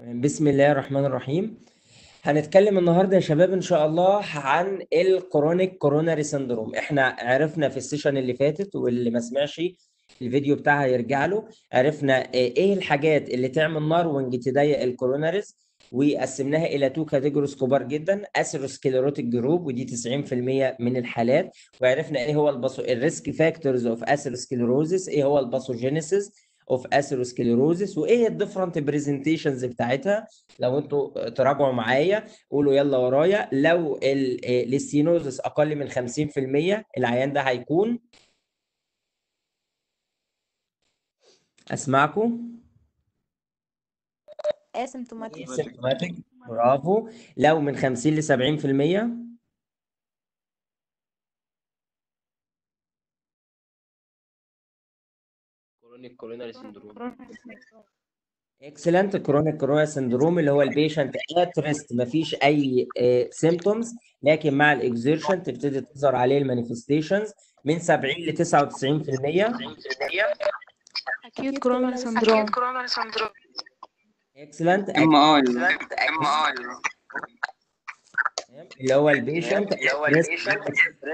بسم الله الرحمن الرحيم هنتكلم النهارده يا شباب ان شاء الله عن الكرونيك كوروناري سندروم احنا عرفنا في السيشن اللي فاتت واللي ما سمعش الفيديو بتاعها يرجع له عرفنا ايه الحاجات اللي تعمل ناروينج تضيق الكوروناريز وقسمناها الى تو كاتيجوريز كبار جدا اثيروسكليروتيك جروب ودي 90% من الحالات وعرفنا ايه هو الباسو الريسك فاكتورز اوف اثيروسكليروزس ايه هو الباثوجينيسيس اوف اثيروسكليروزس وايه الديفرنت برزنتيشنز بتاعتها لو انتوا تراجعوا معايا قولوا يلا ورايا لو الستينوزس اقل من 50% العيان ده هيكون اسمعكم اسيمتوماتيك اسيمتوماتيك برافو لو من 50 ل 70% كرونيك كوروناري سندروم اكسلنت كرونيك كورونا سندروم اللي هو البيشنت ات ريست مفيش اي سيمتومز لكن مع الاكزيرشن تبتدي تظهر عليه المانيفستيشنز من 70 ل 99% اكيوت كورونا سندروم اكسلنت ام اي اللي هو البيشنت اللي هو البيشنت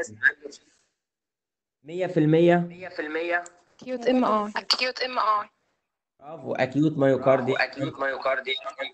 100% اكيوت ام اي acute MI برافو اكيوت مايوكاردي acute myocardial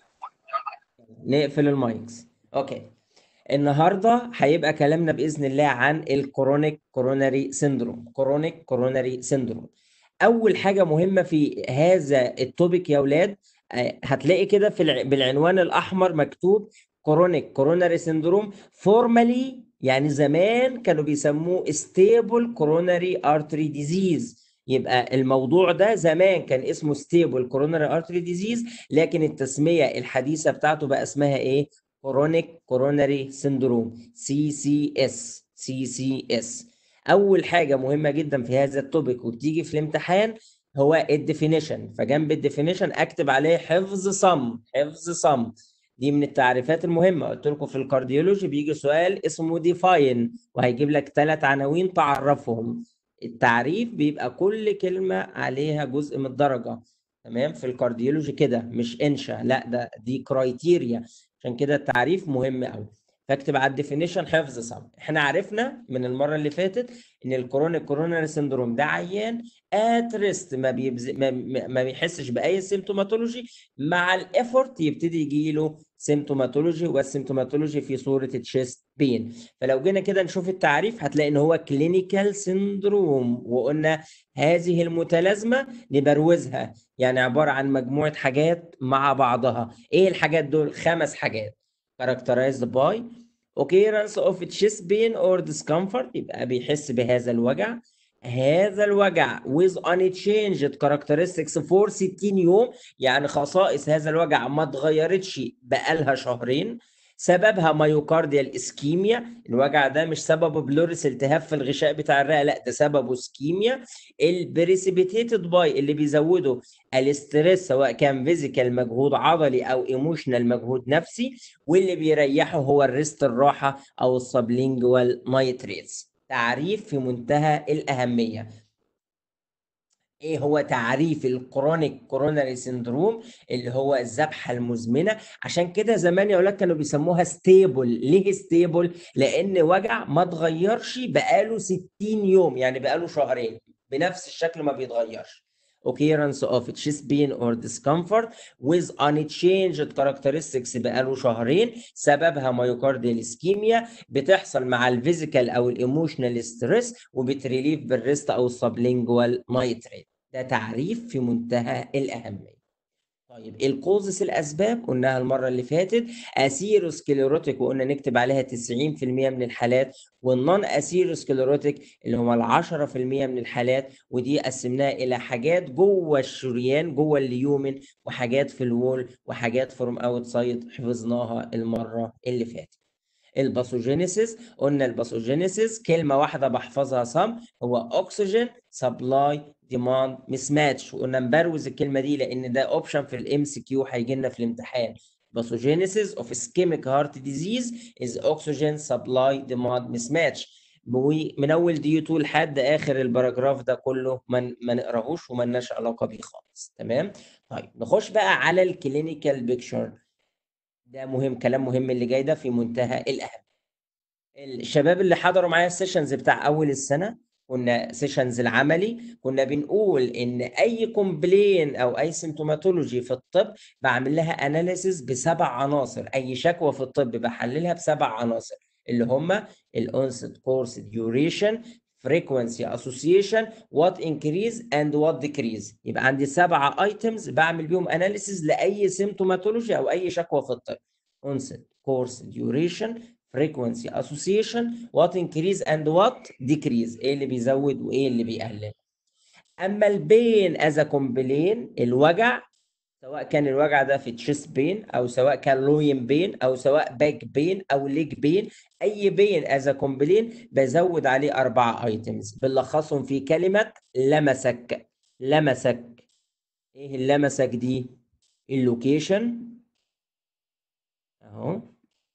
نقفل المايكس اوكي النهارده هيبقى كلامنا باذن الله عن الكرونيك كوروناري سيندروم كرونيك كوروناري سيندروم اول حاجه مهمه في هذا التوبيك يا اولاد آه، هتلاقي كده في الع- بالعنوان الاحمر مكتوب كرونيك كوروناري سيندروم فورمالي يعني زمان كانوا بيسموه ستيبل كوروناري ارتري ديزيز يبقى الموضوع ده زمان كان اسمه ستيبل كوروناري ارتري ديزيز لكن التسميه الحديثه بتاعته بقى اسمها ايه كرونيك كوروناري سيندروم سي سي اس سي سي اس اول حاجه مهمه جدا في هذا التوبيك وبتيجي في الامتحان هو الديفينيشن فجنب الديفينيشن اكتب عليه حفظ صم حفظ صم دي من التعريفات المهمه قلت لكم في الكارديولوجي بيجي سؤال اسمه ديفاين وهيجيب لك ثلاث عناوين تعرفهم التعريف بيبقى كل كلمه عليها جزء من الدرجه تمام في الكارديولوجي كده مش انشا لا ده دي كرايتيريا عشان كده التعريف مهم قوي فاكتب على الديفينيشن حفظ صم احنا عرفنا من المره اللي فاتت ان الكورونيك كوروناري سندروم ده عيان ات ريست ما, بيبز... ما, ما ما بيحسش باي سيمتوماتولوجي مع الافورت يبتدي يجي له سيمتوماتولوجي والسيمتوماتولوجي في صوره تشيست بين فلو جينا كده نشوف التعريف هتلاقي ان هو كلينيكال سندروم وقلنا هذه المتلازمه نبروزها يعني عباره عن مجموعه حاجات مع بعضها ايه الحاجات دول خمس حاجات characterized by occurrence of chest pain or discomfort يبقى بيحس بهذا الوجع هذا الوجع with unchanged characteristics for 60 يوم يعني خصائص هذا الوجع ما اتغيرتش بقالها شهرين سببها مايوكارديال اسكيميا الوجع ده مش سببه بلوريس التهاب في الغشاء بتاع الرئه لا ده سببه اسكيميا البريسيبيتيتد باي اللي بيزودوا الاسترس سواء كان فيزيكال مجهود عضلي او ايموشنال مجهود نفسي واللي بيريحه هو الريست الراحه او السبلينجوال نايتريتس تعريف في منتهى الاهميه ايه هو تعريف الكرونيك كوروناري سيندروم اللي هو الذبحه المزمنه عشان كده زمان يا اولاد كانوا بيسموها ستيبل ليه ستيبل لان وجع ما اتغيرش بقاله 60 يوم يعني بقاله شهرين بنفس الشكل ما بيتغيرش occurrence of chest pain or discomfort with unchanged characteristics بقاله شهرين سببها مايوكارديال اسكيميا بتحصل مع الفيزيكال او الايموشنال ستريس وبتريليف بالريست او السبلينجوال نايتريت ده تعريف في منتهى الاهميه طيب الكوزس الاسباب قلناها المره اللي فاتت اسيروسكليروتيك وقلنا نكتب عليها 90% من الحالات والنون اسيروسكليروتيك اللي هم ال 10% من الحالات ودي قسمناها الى حاجات جوه الشريان جوه اليومن وحاجات في الوول وحاجات فروم اوتسايد حفظناها المره اللي فاتت الباثوجينيسيس قلنا الباثوجينيسيس كلمه واحده بحفظها صم هو اكسجين سبلاي ديماند مس ماتش وقلنا نبروز الكلمه دي لان ده اوبشن في الام سي كيو هيجي لنا في الامتحان Pathogenesis of ischemic heart disease is oxygen supply demand mismatch ومن اول دي 2 لحد اخر الباراجراف ده كله ما ما نقراهوش وما لناش علاقه بيه خالص تمام طيب نخش بقى على الكلينيكال بيكتشر ده مهم كلام مهم اللي جاي ده في منتهى الاهميه الشباب اللي حضروا معايا السيشنز بتاع اول السنه كنا سيشنز العملي كنا بنقول ان اي كومبلين او اي سيمتوماتولوجي في الطب بعمل لها اناليسيس بسبع عناصر اي شكوى في الطب بحللها بسبع عناصر اللي هم الانست كورس ديوريشن frequency association what increase and what decrease يبقى عندي سبعة ايتمز بعمل بيهم اناليسيس لاي سيمتوماتولوجي او اي شكوى في الطب onset course duration frequency association what increase and what decrease ايه اللي بيزود وايه اللي بيقلل اما البين از كومبلين الوجع سواء كان الوجع ده في تشيست بين او سواء كان لوين بين او سواء باك بين او ليج بين اي بين از كومبلين بزود عليه اربعه ايتمز بنلخصهم في كلمه لمسك لمسك ايه اللمسك دي اللوكيشن اهو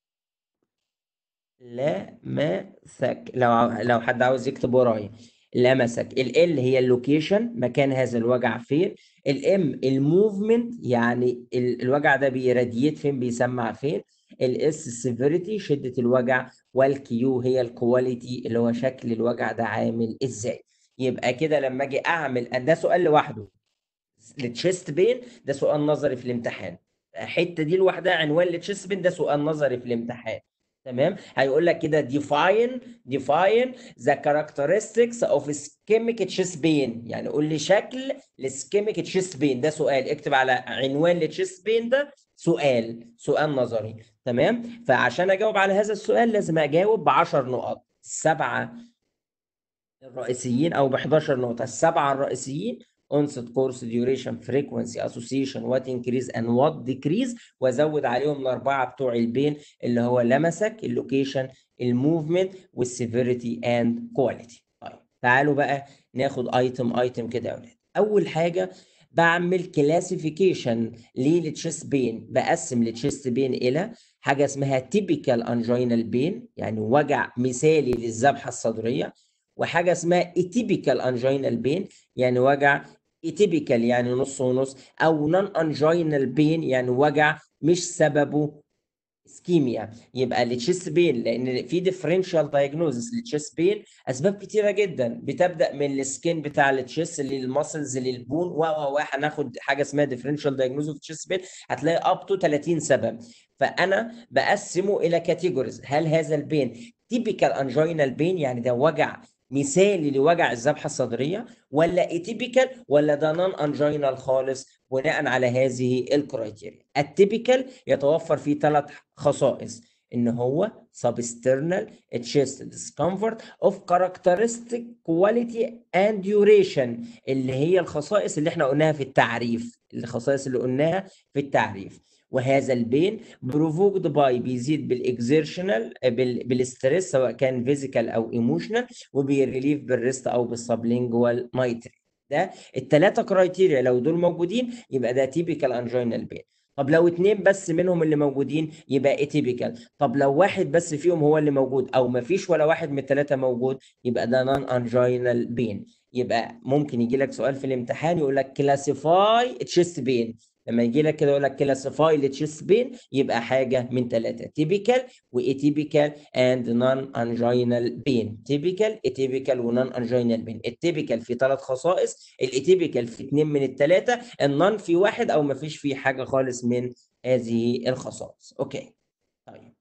لمسك لو لو حد عاوز يكتب ورايا لمسك ال هي اللوكيشن مكان هذا الوجع فين الام الموفمنت يعني ال- الوجع ده بيراديت فين بيسمع فين الاس السيفيريتي شدة الوجع والكيو هي الكواليتي اللي هو شكل الوجع ده عامل ازاي يبقى كده لما اجي اعمل ده سؤال لوحده التشيست بين ده سؤال نظري في الامتحان الحته دي لوحدها عنوان للتشيست بين ده سؤال نظري في الامتحان تمام هيقول لك كده define define the characteristics of ischemic chest pain يعني قول لي شكل الاسكيميك chest pain ده سؤال اكتب على عنوان للchest pain ده سؤال سؤال نظري تمام فعشان اجاوب على هذا السؤال لازم اجاوب ب 10 نقط السبعه الرئيسيين او ب 11 نقطه السبعه الرئيسيين onset course duration frequency association what increase and what decrease وازود عليهم الاربعه بتوع البين اللي هو لمسك اللوكيشن الموفمنت والسيفيريتي اند كواليتي طيب تعالوا بقى ناخد ايتم ايتم كده يا اولاد اول حاجه بعمل كلاسيفيكيشن للتشيست بين بقسم التشيست بين الى حاجه اسمها تيبيكال انجينال بين يعني وجع مثالي للذبحه الصدريه وحاجه اسمها اتيبيكال انجينال بين يعني وجع اتيبيكال يعني نص ونص او نون انجينال بين يعني وجع مش سببه اسكيميا يبقى التشيست بين لان في ديفرنشال دايجنوزس للتشيست بين اسباب كتيره جدا بتبدا من السكين بتاع التشيست للمسلز للبون و و و هناخد حاجه اسمها ديفرنشال دايجنوزس في التشيست بين هتلاقي اب تو 30 سبب فانا بقسمه الى كاتيجوريز هل هذا البين تيبيكال انجينال بين يعني ده وجع مثالي لوجع الذبحه الصدريه ولا اتيبيكال ولا ده نون انجينال خالص بناء على هذه الكرايتيريا التيبيكال يتوفر فيه ثلاث خصائص ان هو substernal chest discomfort of characteristic quality and duration اللي هي الخصائص اللي احنا قلناها في التعريف الخصائص اللي قلناها في التعريف وهذا البين بروفوكد باي بيزيد بالاكزيرشنال بالستريس سواء كان فيزيكال او ايموشنال وبيريليف بالريست او بالسبلينجوال مايتري ده الثلاثه كرايتيريا لو دول موجودين يبقى ده تيبيكال انجينال بين طب لو اتنين بس منهم اللي موجودين يبقى اتيبيكال طب لو واحد بس فيهم هو اللي موجود او ما فيش ولا واحد من الثلاثه موجود يبقى ده نون انجينال بين يبقى ممكن يجي لك سؤال في الامتحان يقول لك كلاسيفاي تشيست بين لما يجي لك كده يقول لك كلاسيفاي لتشيست بين يبقى حاجه من ثلاثه تيبيكال واتيبيكال اند نون انجينال بين تيبيكال اتيبيكال ونون انجينال بين التيبيكال في ثلاث خصائص الاتيبيكال في اثنين من الثلاثه النون في واحد او ما فيش فيه حاجه خالص من هذه الخصائص اوكي طيب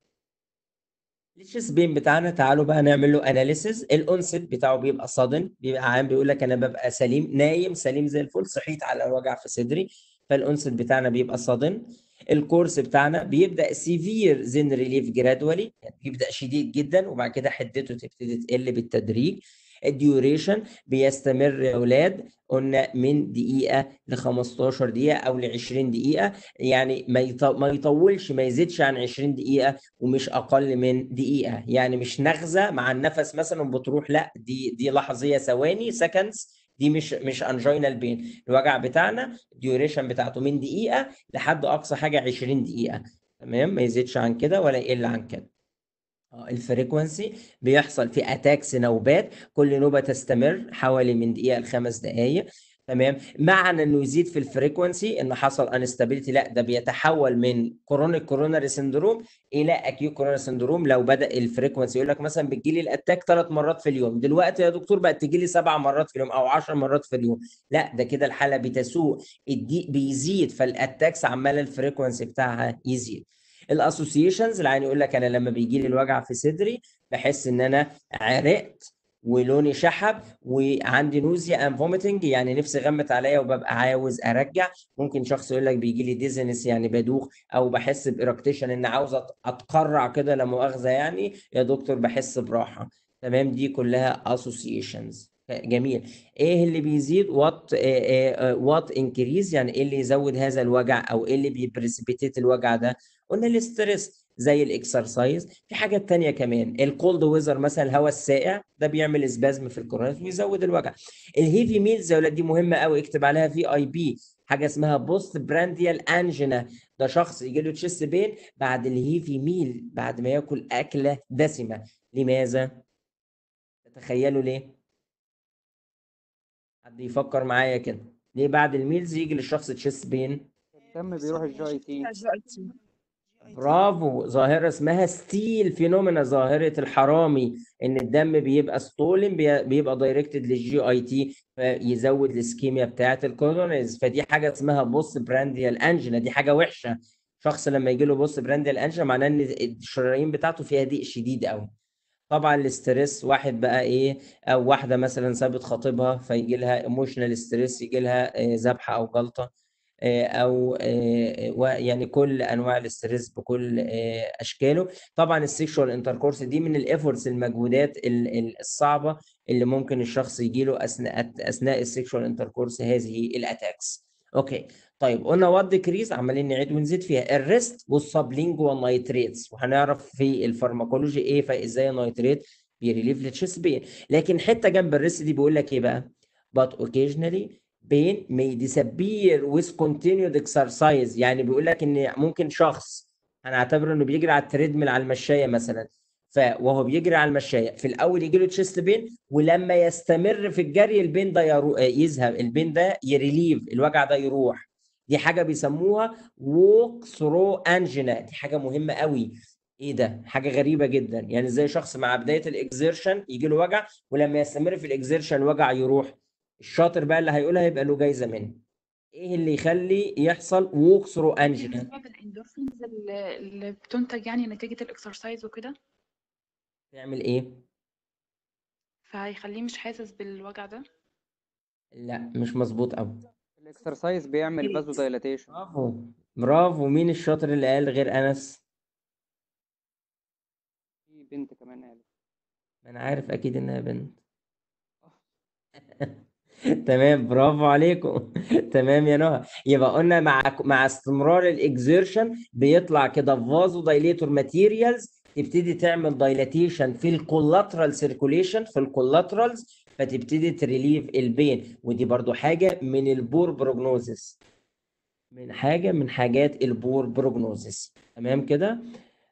التشيست بين بتاعنا تعالوا بقى نعمل له اناليسيز الانست بتاعه بيبقى صادم بيبقى عام بيقول لك انا ببقى سليم نايم سليم زي الفل صحيت على وجع في صدري فالانست بتاعنا بيبقى صادم الكورس بتاعنا بيبدا سيفير زين ريليف جرادولي يعني بيبدا شديد جدا وبعد كده حدته تبتدي تقل بالتدريج الديوريشن بيستمر يا اولاد قلنا من دقيقه ل 15 دقيقه او ل 20 دقيقه يعني ما ما يطولش ما يزيدش عن 20 دقيقه ومش اقل من دقيقه يعني مش نغزه مع النفس مثلا بتروح لا دي دي لحظيه ثواني سكندز دي مش مش انجينال بين الوجع بتاعنا الديوريشن بتاعته من دقيقه لحد اقصى حاجه 20 دقيقه تمام ما يزيدش عن كده ولا يقل عن كده اه الفريكونسي بيحصل في اتاكس نوبات كل نوبه تستمر حوالي من دقيقه لخمس دقائق تمام معنى انه يزيد في الفريكونسي ان حصل انستابيليتي لا ده بيتحول من كرونيك كوروناري سندروم الى اكيوت كوروناري سندروم لو بدا الفريكونسي يقول لك مثلا بتجيلي الاتاك ثلاث مرات في اليوم دلوقتي يا دكتور بقت تجيلي سبع مرات في اليوم او 10 مرات في اليوم لا ده كده الحاله بتسوء الدي بيزيد فالاتاكس عماله الفريكونسي بتاعها يزيد الاسوسيشنز العين يقول لك انا لما بيجي لي الوجع في صدري بحس ان انا عرقت ولوني شحب وعندي نوزيا ام فوميتنج يعني نفسي غمت عليا وببقى عاوز ارجع ممكن شخص يقول لك بيجي لي ديزنس يعني بدوخ او بحس بايركتيشن ان عاوز أت- اتقرع كده لا مؤاخذه يعني يا دكتور بحس براحه تمام دي كلها اسوسيشنز جميل ايه اللي بيزيد وات وات انكريز يعني ايه اللي يزود هذا الوجع او ايه اللي بيبريسبيتيت الوجع ده قلنا الاسترس زي الاكسرسايز في حاجات تانية كمان الكولد ويزر مثلا الهواء الساقع ده بيعمل سبازم في الكورونات ويزود الوجع الهيفي ميلز يا ولاد دي مهمه قوي اكتب عليها في اي بي حاجه اسمها بوست برانديال انجينا ده شخص يجي له تشيست بين بعد الهيفي ميل بعد ما ياكل اكله دسمه لماذا تتخيلوا ليه حد يفكر معايا كده ليه بعد الميلز يجي للشخص تشيست بين الدم بيروح الجي تي برافو ظاهرة اسمها ستيل فينومينا ظاهرة الحرامي ان الدم بيبقى ستولن بيبقى دايركتد للجي اي تي فيزود الاسكيميا بتاعة الكورونيز فدي حاجة اسمها بوست برانديال انجينا دي حاجة وحشة شخص لما يجي له بوست برانديال انجينا معناه ان الشرايين بتاعته فيها ضيق شديد قوي طبعا الاسترس واحد بقى ايه او واحده مثلا سابت خطيبها فيجي لها ايموشنال ستريس يجي لها آه، ذبحه او جلطه آه، او آه، و- يعني كل انواع الاسترس بكل آه، اشكاله طبعا السيكشوال انتركورس دي من الافورتس المجهودات ال- ال- الصعبه اللي ممكن الشخص يجي له اثناء اثناء السيكشوال انتركورس هذه الاتاكس اوكي طيب قلنا وات ديكريز عمالين نعيد ونزيد فيها الريست والسبلينجوال نايتريتس وهنعرف في الفارماكولوجي ايه فازاي النيتريت بيريليف للتشيست بين لكن حته جنب الريست دي بيقول لك ايه بقى but occasionally pain may disappear with continued exercise يعني بيقول لك ان ممكن شخص هنعتبره انه بيجري على التريدميل على المشايه مثلا ف وهو بيجري على المشايه في الاول يجي له تشيست بين ولما يستمر في الجري البين ده يرو... آه، يذهب البين ده يريليف الوجع ده يروح دي حاجه بيسموها ووك ثرو انجينا دي حاجه مهمه قوي ايه ده حاجه غريبه جدا يعني ازاي شخص مع بدايه الاكزيرشن يجي له وجع ولما يستمر في الاكزيرشن الوجع يروح الشاطر بقى اللي هيقولها يبقى له جايزه منه ايه اللي يخلي يحصل ووك ثرو انجينا بسبب الاندورفينز اللي اللي بتنتج يعني نتيجة الاكسرسايز وكده تعمل ايه فهيخليه مش حاسس بالوجع ده لا مش مظبوط قوي الاكسرسايز بيعمل فازو دايلاتيشن برافو برافو مين الشاطر اللي قال غير انس في بنت كمان قالت ما انا عارف اكيد انها بنت تمام برافو عليكم تمام يا نهى يبقى قلنا مع مع استمرار الاكزيرشن بيطلع كده فازو دايليتور ماتيريالز تبتدي تعمل دايلاتيشن في الكولاترال سيركوليشن في الكولاترالز فتبتدي تريليف البين ودي برضو حاجه من البور بروجنوزس من حاجه من حاجات البور بروجنوزس تمام كده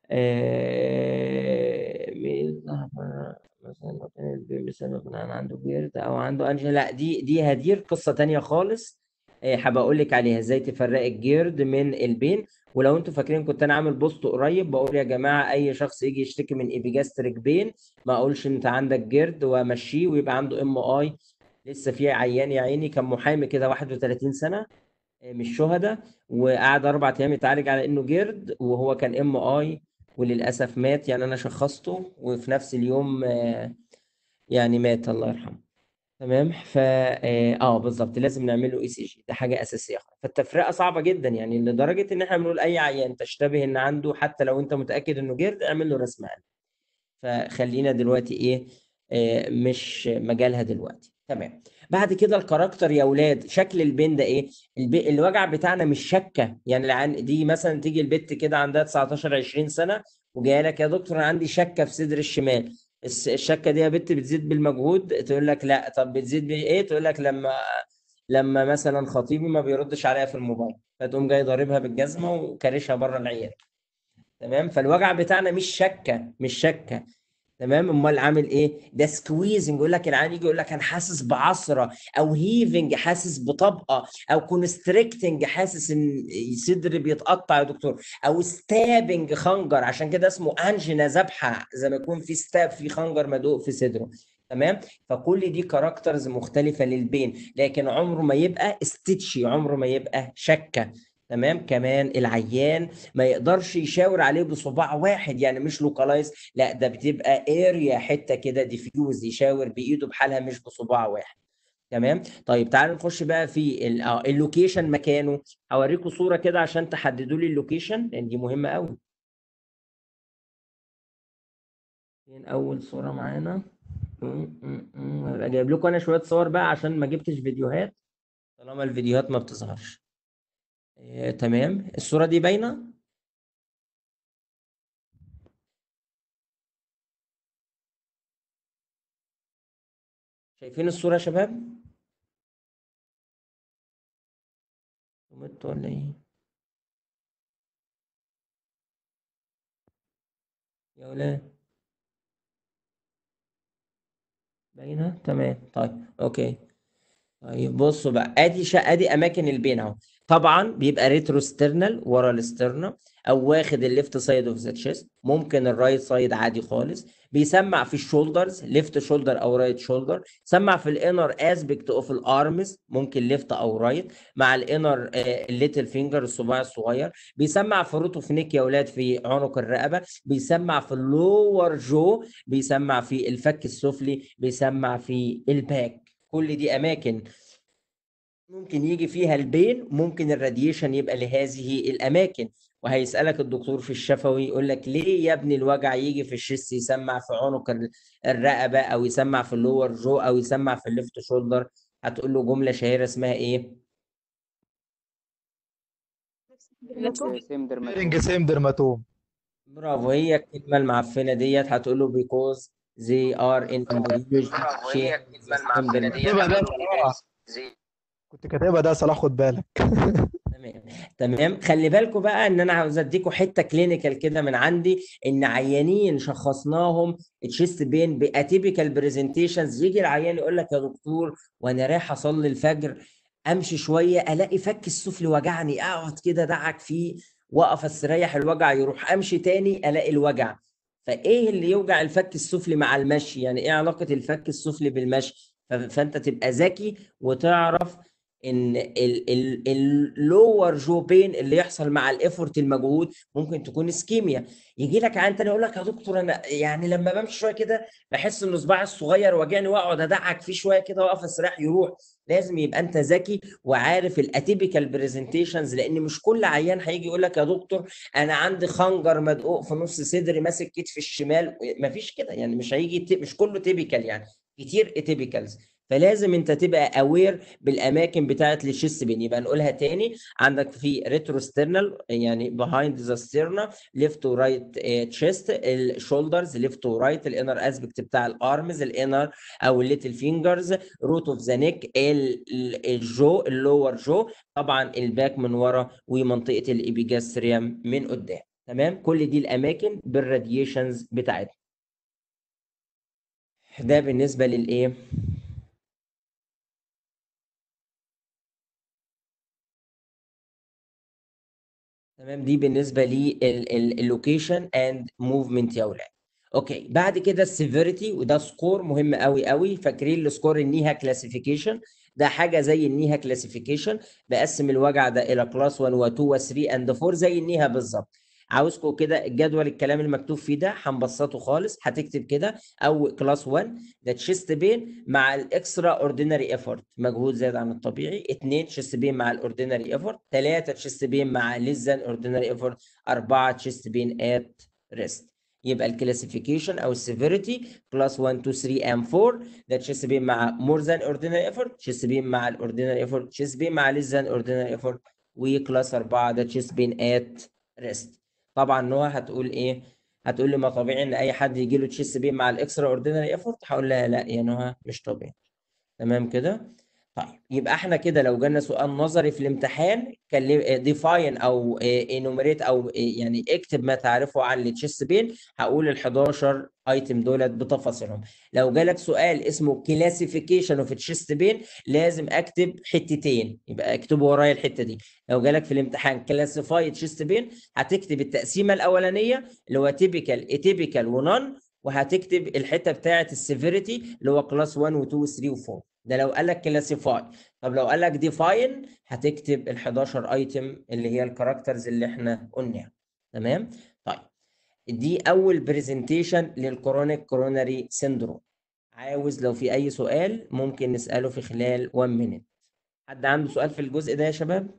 آه... مين- مثلا لو كان البين بسبب ان انا عنده جيرد او عنده انجل لا دي دي هدير قصه تانية خالص آه، هبقى اقول لك عليها ازاي تفرق الجيرد من البين ولو انتوا فاكرين كنت انا عامل بوست قريب بقول يا جماعه اي شخص يجي يشتكي من ايبيجاستريك بين ما اقولش انت عندك جيرد وامشيه ويبقى عنده ام اي لسه في عيان يا عيني كان محامي كده 31 سنه آه، مش شهداء وقعد اربع ايام يتعالج على انه جيرد وهو كان ام اي وللاسف مات يعني انا شخصته وفي نفس اليوم آه، يعني مات الله يرحمه تمام فا اه آه، بالظبط لازم نعمل له اي سي جي ده حاجه اساسيه فالتفرقه صعبه جدا يعني لدرجه ان احنا بنقول اي عيان تشتبه ان عنده حتى لو انت متاكد انه جيرد اعمل له رسم قلب فخلينا دلوقتي ايه آه مش مجالها دلوقتي تمام بعد كده الكاركتر يا اولاد شكل البين ده ايه البي... الوجع بتاعنا مش شكه يعني العن... دي مثلا تيجي البت كده عندها 19 20 سنه وجايه لك يا دكتور انا عندي شكه في صدر الشمال الس- الشكه دي يا بت بتزيد بالمجهود تقول لك لا طب بتزيد بايه تقول لك لما لما مثلا خطيبي ما بيردش عليا في الموبايل فتقوم جاي ضاربها بالجزمه وكارشها بره العياده تمام فالوجع بتاعنا مش شكه مش شكه تمام امال عامل ايه ده سكويزنج يقول لك العيان يجي يقول لك انا حاسس بعصره او هيفنج حاسس بطبقه او كونستريكتنج حاسس ان صدري بيتقطع يا دكتور او ستابنج خنجر عشان كده اسمه انجينا ذبحه زي ما يكون في ستاب في خنجر مدوق في صدره تمام فكل دي كاركترز مختلفه للبين لكن عمره ما يبقى ستيتشي عمره ما يبقى شكه تمام كمان العيان ما يقدرش يشاور عليه بصباع واحد يعني مش لوكالايز لا ده بتبقى اريا حته كده ديفيوز يشاور بايده بحالها مش بصباع واحد تمام طيب تعالوا نخش بقى في ال- آه، اللوكيشن مكانه هوريكم صوره كده عشان تحددوا لي اللوكيشن لان دي مهمه قوي فين اول صوره معانا م- م- م. هبقى جايب لكم انا شويه صور بقى عشان ما جبتش فيديوهات طالما الفيديوهات ما بتظهرش إيه، تمام الصورة دي باينة شايفين الصورة يا شباب قمت ولا ايه يا ولاد باينة تمام طيب اوكي طيب بصوا بقى ادي شا... ادي اماكن البين اهو طبعا بيبقى ريتروسترنال ورا الاسترنا او واخد الليفت سايد اوف ذا تشيست ممكن الرايت سايد عادي خالص بيسمع في الشولدرز ليفت شولدر او رايت شولدر سمع في الانر اسبكت اوف الارمز ممكن ليفت او رايت مع الانر الليتل فينجر الصباع الصغير بيسمع في روت اوف نيك يا اولاد في عنق الرقبه بيسمع في اللور جو بيسمع في الفك السفلي بيسمع في الباك كل دي اماكن ممكن يجي فيها البين ممكن الراديشن يبقى لهذه الاماكن وهيسالك الدكتور في الشفوي يقول لك ليه يا ابني الوجع يجي في الشيست يسمع في عنق ال- الرقبه او يسمع في اللور جو او يسمع في الليفت شولدر هتقول له جمله شهيره اسمها ايه سيم درماتوم رينج سيم درماتوم برافو هي الكلمه المعفنه ديت هتقول له because they are in embryology برافو هي share الكلمة the same المعفنة دي كاتبها ده صلاح كنت كاتبها ده صلاح خد بالك تمام تمام خلي بالكم بقى ان انا عاوز اديكم حته كلينيكال كده من عندي ان عيانين شخصناهم تشيست بين باتيبيكال برزنتيشنز يجي العيان يقول لك يا دكتور وانا رايح اصلي الفجر امشي شويه الاقي فك السفلي وجعني اقعد كده دعك فيه واقف استريح الوجع يروح امشي تاني الاقي الوجع فايه اللي يوجع الفك السفلي مع المشي يعني ايه علاقه الفك السفلي بالمشي ف- فانت تبقى ذكي وتعرف ان اللور جو بين اللي يحصل مع الافورت المجهود ممكن تكون اسكيميا يجي لك عيان تاني يقول لك يا دكتور انا يعني لما بمشي شويه كده بحس ان صباعي الصغير واجعني واقعد ادعك فيه شويه كده واقف استريح يروح لازم يبقى انت ذكي وعارف الاتيبيكال برزنتيشنز لان مش كل عيان هيجي يقول لك يا دكتور انا عندي خنجر مدقوق في نص صدري ماسك كتفي الشمال مفيش كده يعني مش هيجي تي- مش كله تيبيكال يعني كتير اتيبيكالز فلازم انت تبقى اوير بالاماكن بتاعت الشيست بين يبقى نقولها تاني عندك في ريتروسترنال يعني behind the sternum left to right chest الشولدرز left to right الانر اسبكت بتاع الارمز الانر او الليتل فينجرز روت اوف ذا نيك الجو اللور جو طبعا الباك من ورا ومنطقه الابيجاستريوم من قدام تمام كل دي الاماكن بالراديشنز بتاعتها ده بالنسبه للايه تمام دي بالنسبه للوكيشن اند موفمنت يا اولاد اوكي بعد كده السيفيريتي وده سكور مهم قوي قوي فاكرين السكور النيها كلاسيفيكيشن ده حاجه زي النيها كلاسيفيكيشن بقسم الوجع ده الى كلاس 1 و2 و3 اند 4 زي النيها بالظبط عاوزكم كده الجدول الكلام المكتوب فيه ده هنبسطه خالص هتكتب كده او كلاس 1 ده تشيست بين مع الاكسترا اوردينري ايفورت مجهود زاد عن الطبيعي اثنين تشيست بين مع الاوردينري ايفورت ثلاثه تشيست بين مع ليس ذان اوردينري ايفورت اربعه تشيست بين ات ريست يبقى الكلاسيفيكيشن او السيفيريتي كلاس 1 2 3 and 4 ده تشيست بين مع مور ذان اوردينري ايفورت تشيست بين مع الاوردينري ايفورت تشيست بين مع ليس ذان اوردينري ايفورت وكلاس 4 ده تشيست بين ات ريست طبعا نوع هتقول ايه هتقول لي ما طبيعي ان اي حد يجي له تشيست بين مع الاكسترا اوردينري ايفورت هقول لها لا يا نهى مش طبيعي تمام كده طيب يبقى احنا كده لو جالنا سؤال نظري في الامتحان ديفاين او انوميريت او يعني اكتب ما تعرفه عن التشيست بين هقول ال 11 ايتم دولت بتفاصيلهم لو جالك سؤال اسمه كلاسيفيكيشن اوف تشيست بين لازم اكتب حتتين يبقى اكتبه ورايا الحته دي لو جالك في الامتحان كلاسيفاي تشيست بين هتكتب التقسيمه الاولانيه اللي هو تيبيكال اتيبيكال ونون وهتكتب الحته بتاعه السيفيريتي اللي هو كلاس 1 و2 و3 و4 ده لو قال لك كلاسيفاي طب لو قال لك ديفاين هتكتب ال 11 ايتم اللي هي الكاركترز اللي احنا قلناها تمام طيب دي اول برزنتيشن للكرونيك كوروناري سيندروم عاوز لو في اي سؤال ممكن نساله في خلال 1 مينيت حد عنده سؤال في الجزء ده يا شباب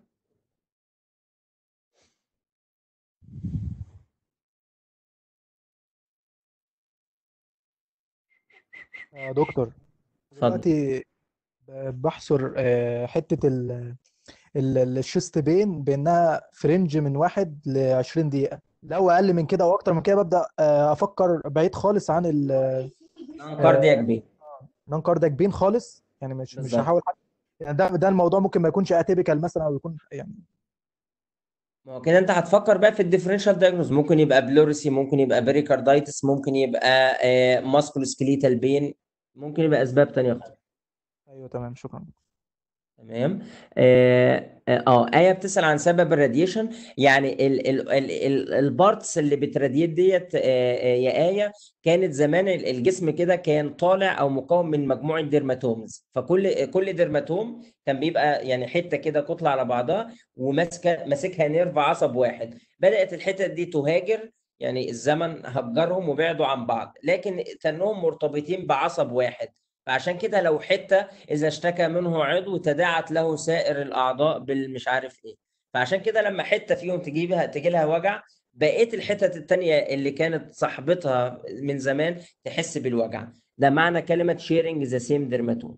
يا دكتور اتفضل دلوقتي ب- بحصر آه، حتة ال ال- الشيست بين بانها فرنج من واحد ل 20 دقيقة لو اقل من كده او اكتر من كده ببدأ آه، افكر بعيد خالص عن ال كاردياك بين نون كاردياك بين خالص يعني مش مش بالظبط. هحاول حتى يعني ده ده الموضوع ممكن ما يكونش اتيبيكال مثلا او يكون يعني ما هو كده انت هتفكر بقى في الديفرنشال دايجنوز ممكن يبقى بلورسي ممكن يبقى بريكاردايتس ممكن يبقى ماسكولو سكليتال بين ممكن يبقى اسباب تانية اكتر ايوه تمام شكرا تمام اه اه آه، آية بتسأل عن سبب الراديشن يعني ال ال ال ال البارتس اللي بتراديت ديت آه آه يا آية كانت زمان ال- الجسم كده كان طالع او مكون من مجموعة ديرماتومز فكل كل ديرماتوم كان بيبقى يعني حتة كده كتلة على بعضها وماسكه ماسكها نيرف عصب واحد بدأت الحتت دي تهاجر يعني الزمن هجرهم وبعدوا عن بعض لكن كانهم مرتبطين بعصب واحد فعشان كده لو حتة إذا اشتكى منه عضو تداعت له سائر الأعضاء بالمش عارف إيه فعشان كده لما حتة فيهم تجيبها تجي لها وجع بقيت الحتت التانية اللي كانت صاحبتها من زمان تحس بالوجع ده معنى كلمة sharing the same dermatome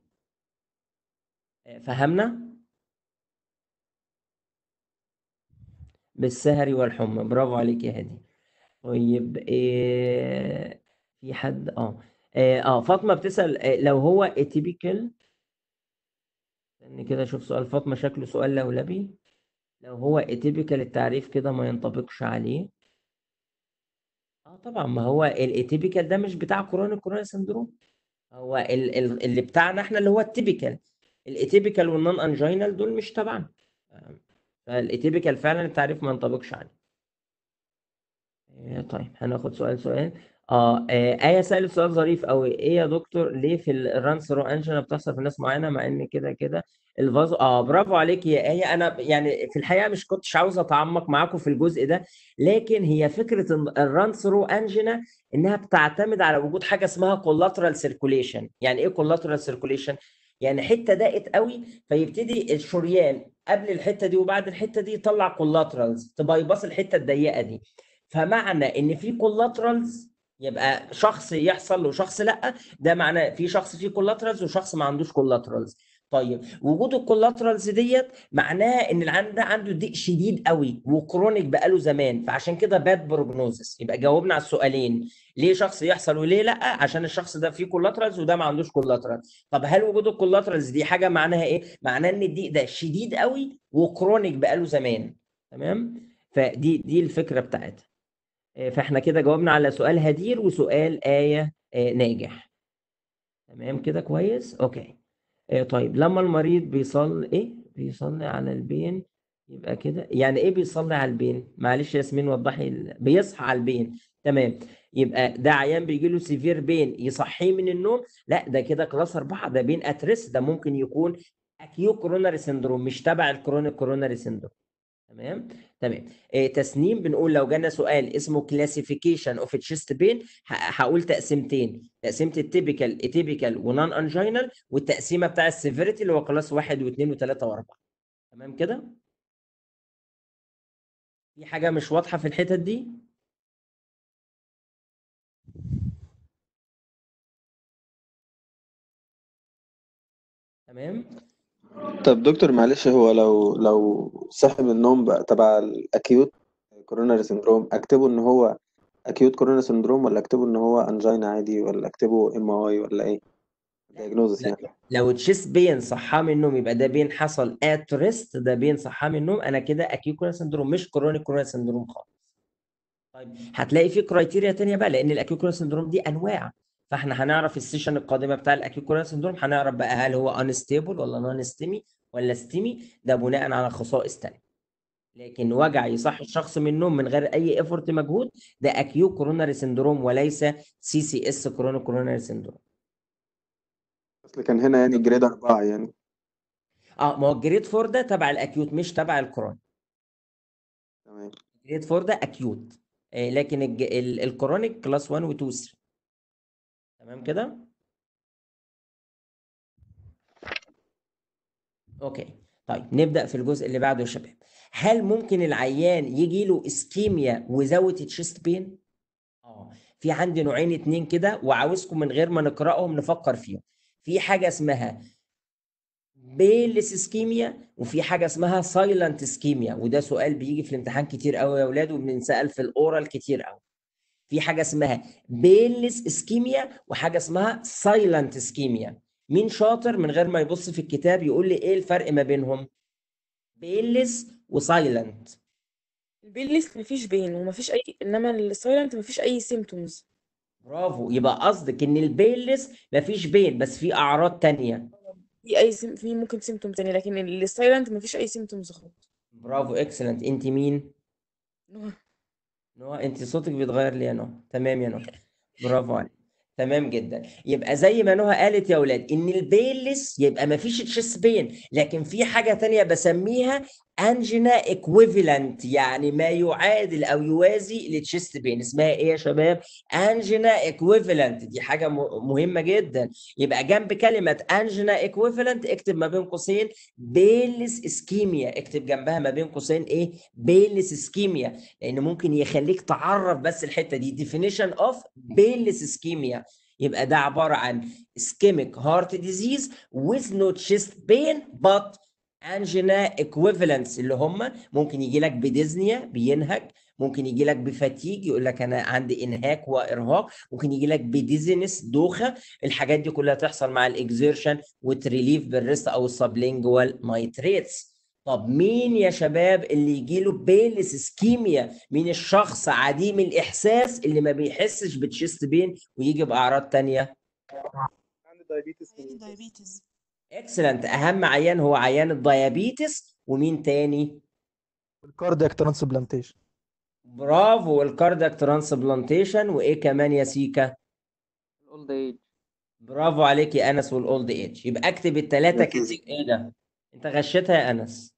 فهمنا؟ بالسهر والحمى برافو عليك يا هادي طيب إيه في حد اه اه آه، فاطمة بتسأل آه، لو هو اتيبيكال استني كده اشوف سؤال فاطمة شكله سؤال لولبي لو هو اتيبيكال التعريف كده ما ينطبقش عليه اه طبعا ما هو الاتيبيكال ده مش بتاع كورونا كورونا سندروم هو ال ال اللي بتاعنا احنا اللي هو التيبيكال الاتيبيكال والنون انجينال دول مش تبعنا فالاتيبيكال فعلا التعريف ما ينطبقش عليه آه، طيب هناخد سؤال سؤال اه آه، آية سألت سؤال ظريف قوي ايه يا دكتور ليه في الرانسرو انجينا بتحصل في ناس معينة مع ان كده كده الفازو اه برافو عليك يا آية انا يعني في الحقيقة مش كنتش عاوز اتعمق معاكم في الجزء ده لكن هي فكرة إن الرانسرو انجينا انها بتعتمد على وجود حاجة اسمها كولاترال سيركوليشن يعني ايه كولاترال سيركوليشن يعني حتة ضاقت قوي فيبتدي الشريان قبل الحتة دي وبعد الحتة دي يطلع كولاترالز تبايباص الحتة الضيقة دي فمعنى ان في كولاترالز يبقى شخص يحصل له شخص لا ده معناه في شخص فيه كولاترالز وشخص ما عندوش كولاترالز طيب وجود الكولاترالز ديت معناها ان العيان ده عنده ضيق شديد قوي وكرونيك بقاله زمان فعشان كده باد بروجنوزس يبقى جاوبنا على السؤالين ليه شخص يحصل وليه لا عشان الشخص ده فيه كولاترالز وده ما عندوش كولاترالز طب هل وجود الكولاترالز دي حاجه معناها ايه معناه ان الضيق ده شديد قوي وكرونيك بقاله زمان تمام فدي دي الفكره بتاعتها آه، فاحنا كده جاوبنا على سؤال هدير وسؤال آية آه، ناجح تمام كده كويس اوكي آه، طيب لما المريض بيصلي ايه بيصلي على البين يبقى كده يعني ايه بيصلي على البين معلش ياسمين وضحي ال... بيصحى على البين تمام يبقى ده عيان بيجي له سيفير بين يصحيه من النوم لا ده كده كلاس أربعة ده بين اتريس ده ممكن يكون اكيو كوروناري سيندروم مش تبع الكرونيك كوروناري سيندروم تمام تمام إيه تسنيم بنقول لو جانا سؤال اسمه كلاسيفيكيشن اوف تشيست بين هقول تقسيمتين تقسيمه التيبيكال اتيبيكال ونون انجينال والتقسيمه بتاع السيفيريتي اللي هو كلاس واحد واثنين وثلاثه واربعه تمام كده في حاجه مش واضحه في الحتت دي تمام طب دكتور معلش هو لو لو صحي من النوم بقى تبع الاكيوت كوروناري سندروم اكتبه ان هو اكيوت كوروناري سندروم ولا اكتبه ان هو انجينا عادي ولا اكتبه ام اي ولا ايه diagnosis لا يعني لو تشيست بين صحاه من النوم يبقى ده بين حصل ات ريست ده بين صحاه من النوم انا كده اكيد كوروناري سندروم مش كرونيك كوروناري سندروم خالص طيب هتلاقي في كرايتيريا تانية بقى لان الاكيو كوروناري سندروم دي انواع فاحنا هنعرف السيشن القادمه بتاع الاكيو كوروناري سندروم هنعرف بقى هل هو انستيبل ولا نون ستيمي ولا ستيمي ده بناء على خصائص تانية لكن وجع يصحي الشخص من النوم من غير اي افورت مجهود ده اكيو كوروناري سندروم وليس سي سي اس كرونيك كوروناري سندروم اصل كان هنا يعني جريد أربعة يعني اه ما هو الجريد 4 ده تبع الاكيوت مش تبع الكورونا تمام جريد 4 ده اكيوت آه لكن الج... ال... الكرونيك كلاس 1 و 2 و 3 تمام كده اوكي طيب نبدا في الجزء اللي بعده يا شباب هل ممكن العيان يجي له اسكيميا وزاويه تشيست بين اه في عندي نوعين اتنين كده وعاوزكم من غير ما نقراهم نفكر فيهم في حاجه اسمها بيلس اسكيميا وفي حاجه اسمها سايلنت اسكيميا وده سؤال بيجي في الامتحان كتير قوي يا اولاد وبنسال في الاورال كتير قوي في حاجه اسمها بيلس اسكيميا وحاجه اسمها سايلنت اسكيميا مين شاطر من غير ما يبص في الكتاب يقول لي ايه الفرق ما بينهم بيلس وسايلنت البيلس مفيش بين ومفيش اي انما السايلنت مفيش اي سيمتومز برافو يبقى قصدك ان البيلس مفيش بين بس في اعراض تانية في اي سيم... في ممكن سيمتوم تاني لكن السايلنت مفيش اي سيمتومز خالص برافو اكسلنت انت مين نوع. نوع انت صوتك بيتغير ليه يا نوع تمام يا نوع برافو عليك تمام جدا يبقى زي ما نهى قالت يا اولاد ان البيلس يبقى ما فيش تشيست بين لكن في حاجه تانية بسميها انجينا ايكويفالنت يعني ما يعادل او يوازي لتشيست بين اسمها ايه يا شباب انجينا ايكويفالنت دي حاجه م- مهمه جدا يبقى جنب كلمه انجينا ايكويفالنت اكتب ما بين قوسين بيلس اسكيميا اكتب جنبها ما بين قوسين ايه بيلس اسكيميا لان ممكن يخليك تعرف بس الحته دي definition of بيلس اسكيميا يبقى ده عباره عن ischemic heart disease with no chest pain but angina equivalents اللي هم ممكن يجي لك بديزنيا بينهك ممكن يجي لك بفاتيج يقول لك انا عندي انهاك وارهاق ممكن يجي لك بديزنس دوخه الحاجات دي كلها تحصل مع الاكزيرشن وتريليف بالريست او السبلينجوال نايتريتس طب مين يا شباب اللي يجي له بيلس اسكيميا مين الشخص عديم الاحساس اللي ما بيحسش بتشيست بين ويجي باعراض تانية اكسلنت اهم عيان هو عيان الديابيتس ومين تاني الكاردياك ترانسبلانتيشن برافو والكاردياك ترانسبلانتيشن وايه كمان يا سيكا الاولد ايج برافو عليك يا انس والاولد ايج يبقى اكتب الثلاثه كتير ايه ده انت غشيتها يا انس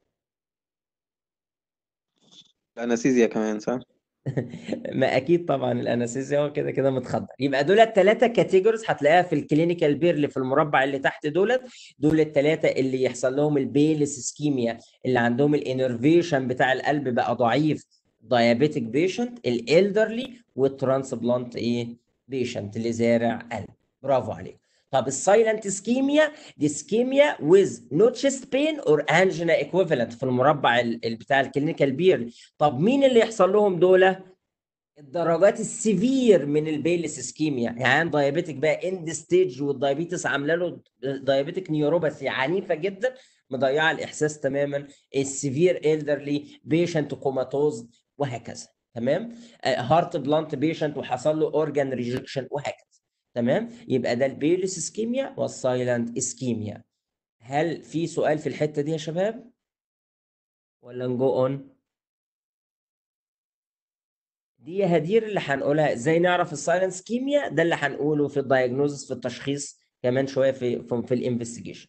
الانستيزيا كمان صح ما اكيد طبعا الانستيزيا هو كده كده متخدر يبقى دول الثلاثه كاتيجوريز هتلاقيها في الكلينيكال بير اللي في المربع اللي تحت دولت دول الثلاثه اللي يحصل لهم البيلس اسكيميا اللي عندهم الانرفيشن بتاع القلب بقى ضعيف دايابيتك بيشنت الالدرلي والترانسبلانت ايه بيشنت اللي زارع قلب برافو عليك طب السايلنت اسكيميا دي اسكيميا with no chest pain or angina equivalent في المربع ال- ال- بتاع الكلينيكال بير طب مين اللي يحصل لهم دول الدرجات السيفير من البيلس اسكيميا يعني دايابيتك بقى اند ستيج والدايابيتس عامله له دايابيتك نيوروباثي عنيفه جدا مضيعه الاحساس تماما السيفير الدرلي بيشنت كوماتوز وهكذا تمام هارت بلانت بيشنت وحصل له اورجان ريجكشن وهكذا تمام يبقى ده البيلس اسكيميا والسايلنت اسكيميا هل في سؤال في الحته دي يا شباب ولا نجو اون دي يا هدير اللي هنقولها ازاي نعرف السايلنس كيميا ده اللي هنقوله في الدايجنوزس في التشخيص كمان شويه في في, في الانفستيجيشن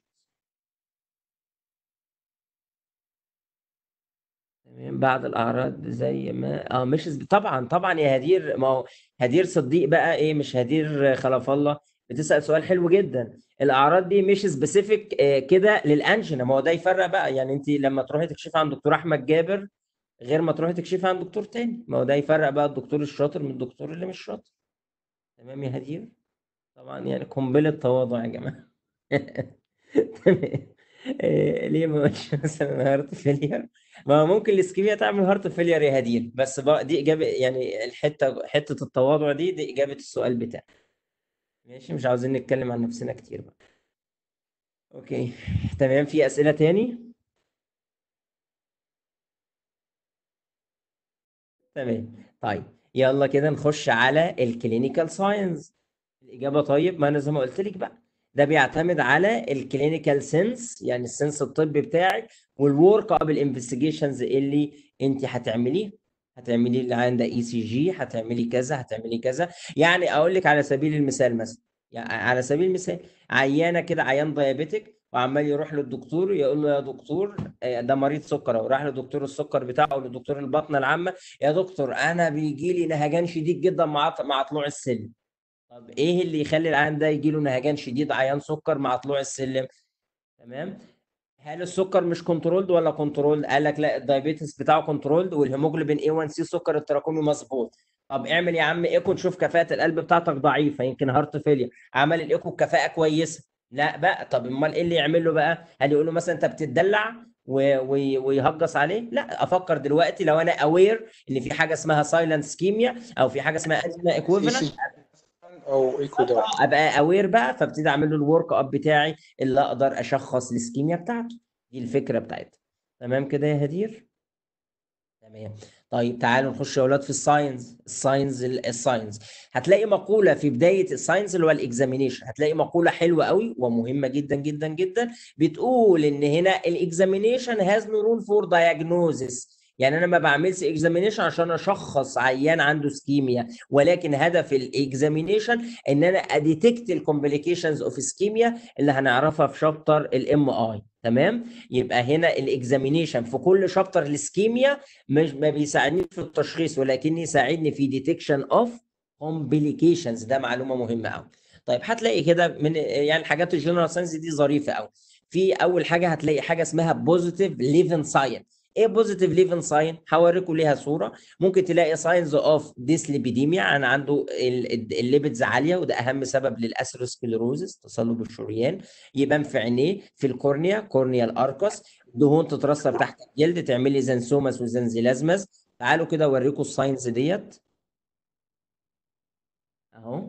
تمام بعد الاعراض زي ما اه مش سب- طبعا طبعا يا هدير ما هو هدير صديق بقى ايه مش هدير خلف الله بتسال سؤال حلو جدا الاعراض دي مش سبيسيفيك كده للانجينا ما هو ده يفرق بقى يعني انت لما تروحي تكشفي عند دكتور احمد جابر غير ما تروحي تكشفي عند دكتور تاني ما هو ده يفرق بقى الدكتور الشاطر من الدكتور اللي مش شاطر تمام يا هدير طبعا يعني قنبله تواضع يا جماعه تمام إيه، ليه ما قلتش مثلا هارت فيلير ما هو ممكن الاسكيميا تعمل هارت فيلير يا هدير بس بقى دي اجابه يعني الحته حته التواضع دي دي اجابه السؤال بتاعي ماشي مش عاوزين نتكلم عن نفسنا كتير بقى اوكي تمام في اسئله تاني تمام طيب يلا كده نخش على الكلينيكال ساينس الإجابة طيب ما أنا زي ما قلت لك بقى ده بيعتمد على الكلينيكال سنس يعني السنس الطبي بتاعك والورك اب الانفستيجيشنز اللي انت هتعمليه هتعملي اللي عندها اي سي جي هتعملي كذا هتعملي كذا يعني اقول لك على سبيل المثال مثلا يعني على سبيل المثال عيانه كده عيان دايابيتك وعمال يروح للدكتور يقول له يا دكتور آه، ده مريض سكر او راح لدكتور السكر بتاعه او لدكتور البطنه العامه يا دكتور انا بيجي لي نهجان شديد جدا مع مع طلوع السلم طب ايه اللي يخلي العيان ده يجي له نهجان شديد عيان سكر مع طلوع السلم تمام هل السكر مش كنترولد ولا كنترولد قال لك لا الدايابيتس بتاعه كنترولد والهيموجلوبين A1C سكر التراكمي مظبوط طب اعمل يا عم ايكو نشوف كفاءة القلب بتاعتك ضعيفة يمكن هارت فيلير عمل الايكو بكفاءة كويسة لا بقى طب امال ايه اللي يعمل له بقى هل يقول له مثلا انت بتدلع و- وي- ويهجص عليه لا افكر دلوقتي لو انا اوير ان في حاجه اسمها سايلنت سكيميا او في حاجه اسمها ازمه ايكويفالنت او ايكو ده ابقى اوير بقى فابتدي اعمل له الورك اب بتاعي اللي اقدر اشخص الاسكيميا بتاعته دي الفكره بتاعتها تمام كده يا هدير تمام طيب تعالوا نخش يا اولاد في الساينس الساينس الساينس هتلاقي مقوله في بدايه الساينس اللي هو الاكزامينيشن هتلاقي مقوله حلوه قوي ومهمه جدا جدا جدا بتقول ان هنا الاكزامينيشن هاز نو رول فور دايجنوزس يعني انا ما بعملش اكزامينيشن عشان اشخص عيان عنده سكيميا ولكن هدف الاكزامينيشن ان انا اديتكت الكومبليكيشنز اوف اسكيميا اللي هنعرفها في شابتر الام اي تمام يبقى هنا الاكزامينيشن في كل شابتر الاسكيميا مش ما بيساعدنيش في التشخيص ولكن يساعدني في ديتكشن اوف كومبليكيشنز ده معلومه مهمه قوي طيب هتلاقي كده من يعني الحاجات الجنرال ساينس دي ظريفه قوي في اول حاجه هتلاقي حاجه اسمها بوزيتيف ليفن ساين ايه بوزيتيف ليفن ساين هوريكم ليها صوره ممكن تلاقي ساينز اوف ديسليبيديميا انا عنده ال- ال- الليبيدز عاليه وده اهم سبب للاسيروسكليروزس تصلب الشريان يبان في عينيه في الكورنيا كورنيا الاركس دهون تترسب تحت الجلد تعمل لي زنسومس وزنزلازمس تعالوا كده اوريكم الساينز ديت اهو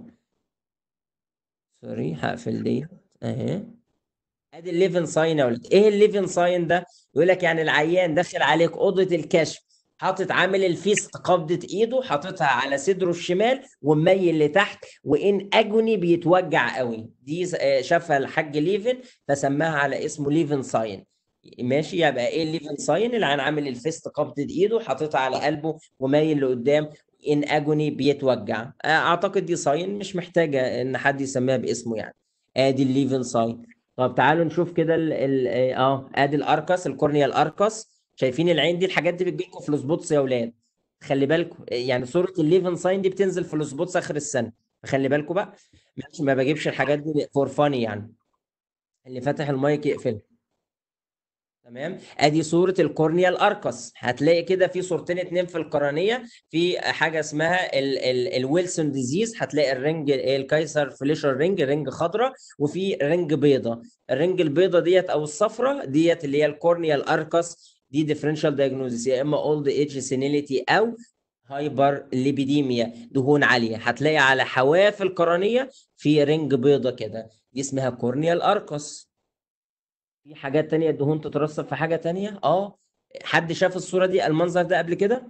سوري هقفل ديت اهي ادي الليفن ساين يا ولد ايه الليفن ساين ده يقول لك يعني العيان داخل عليك اوضه الكشف حاطط عامل الفيست قبضه ايده حاططها على صدره الشمال ومميل لتحت وان اجوني بيتوجع قوي دي آه، شافها الحاج ليفن فسماها على اسمه ليفن ساين ماشي يبقى ايه الليفن ساين العيان عامل الفيست قبضه ايده حاططها على قلبه ومايل لقدام ان اجوني بيتوجع آه، اعتقد دي ساين مش محتاجه ان حد يسميها باسمه يعني ادي الليفن ساين طب تعالوا نشوف كده ال ال اه ادي الاركس الكورنيا الاركس شايفين العين دي الحاجات دي بتجيلكم في السبوتس يا اولاد خلي بالكم يعني صوره الليفن ساين دي بتنزل في السبوتس اخر السنه خلي بالكم بقى ماشي ما بجيبش الحاجات دي فور فاني يعني اللي فاتح المايك يقفل تمام ادي صوره الكورنيا الاركس هتلاقي كده في صورتين اتنين في القرنيه في حاجه اسمها ال ال الويلسون ديزيز هتلاقي الرنج الكايسر فليشر رينج رنج خضراء وفي رنج بيضاء الرنج البيضاء ديت او الصفراء ديت اللي هي الكورنيا الاركس دي ديفرنشال دايجنوزيس يا اما اولد ايج سينيليتي او هايبر ليبيديميا دهون عاليه هتلاقي على حواف القرنيه في رنج بيضه كده دي اسمها كورنيا الاركس في حاجات تانية الدهون تترسب في حاجه تانية اه حد شاف الصوره دي المنظر ده قبل كده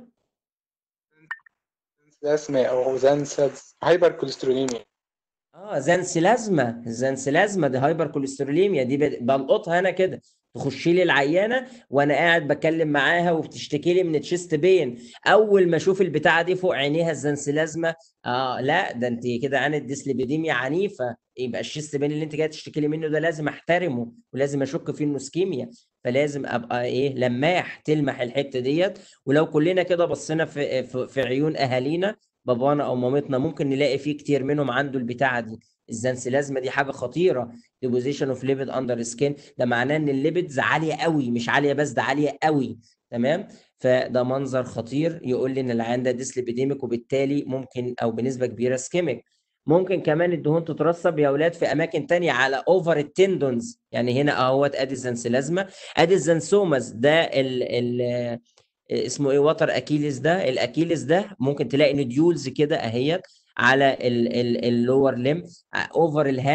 اسمه او زانسز هايبر كوليستروليميا اه زنسلازما الزنسلازما دي هايبر كوليستروليميا دي ب- بلقطها انا كده تخش لي العيانه وانا قاعد بكلم معاها وبتشتكي لي من تشيست بين اول ما اشوف البتاعه دي فوق عينيها الزنسلازما اه لا ده انت كده عانت ديسليبيديميا عنيفه يبقى الشيست بين اللي انت جاي تشتكي لي منه ده لازم احترمه ولازم اشك فيه انه اسكيميا فلازم ابقى ايه لماح تلمح الحته ديت ولو كلنا كده بصينا في في, في عيون اهالينا بابانا او مامتنا ممكن نلاقي فيه كتير منهم عنده البتاعه دي الزنسلازما دي حاجه خطيره ديبوزيشن اوف ليبيد اندر سكين ده معناه ان الليبيدز عاليه قوي مش عاليه بس ده عاليه قوي تمام فده منظر خطير يقول لي ان العيان ده ديسليبيديميك وبالتالي ممكن او بنسبه كبيره سكيميك ممكن كمان الدهون تترسب يا اولاد في اماكن تانية على اوفر التندونز يعني هنا اهوت ادي الزنسلازما ادي الزنسوماس ده ال ال اسمه ايه وتر اكيليس ده الاكيليس ده ممكن تلاقي نديولز كده اهيت على اللور ليم اوفر الهاند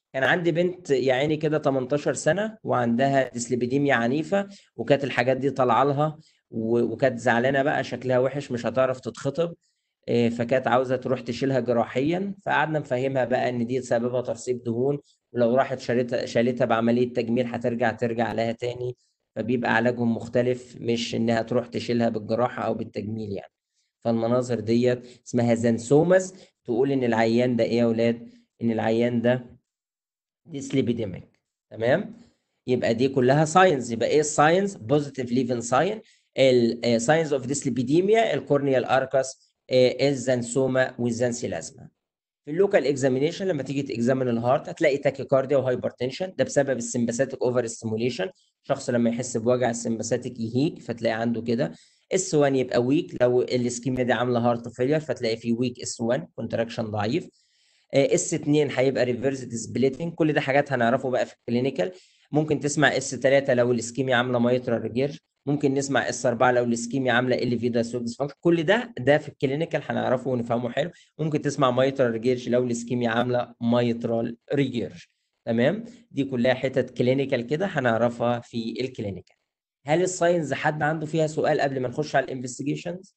كان عندي بنت يا عيني كده 18 سنة وعندها ديسليبيديميا عنيفة وكانت الحاجات دي طالعة لها و- وكانت زعلانة بقى شكلها وحش مش هتعرف تتخطب إيه، فكانت عاوزة تروح تشيلها جراحيا فقعدنا نفهمها بقى إن دي سببها ترسيب دهون ولو راحت شالتها شالتها بعملية تجميل هترجع ترجع لها تاني فبيبقى علاجهم مختلف مش إنها تروح تشيلها بالجراحة أو بالتجميل يعني فالمناظر ديت اسمها زنسومز تقول إن العيان ده إيه يا أولاد؟ إن العيان ده ديسليبيديميك تمام يبقى دي كلها ساينز يبقى ايه الساينز بوزيتيف ليفن ساين الساينز اوف ديسليبيديميا الكورنيال اركس الزنسوما والزنسيلازما في اللوكال اكزامينيشن لما تيجي تكزامين الهارت هتلاقي تاكيكارديا وهايبرتنشن ده بسبب السمباثيك اوفر ستيموليشن شخص لما يحس بوجع السمباثيك يهيج فتلاقي عنده كده اس 1 يبقى ويك لو الاسكيميا دي عامله هارت فيلير فتلاقي فيه ويك اس 1 كونتراكشن ضعيف اس 2 هيبقى ريفرس سبليتنج كل ده حاجات هنعرفه بقى في الكلينيكال ممكن تسمع اس 3 لو الاسكيميا عامله مايترال ريجير ممكن نسمع اس 4 لو الاسكيميا عامله ال في ديسفانكشن كل ده ده في الكلينيكال هنعرفه ونفهمه حلو ممكن تسمع مايترال ريجيرج لو الاسكيميا عامله مايترال ريجيرج تمام دي كلها حتت كلينيكال كده هنعرفها في الكلينيكال هل الساينز حد عنده فيها سؤال قبل ما نخش على الانفستيجيشنز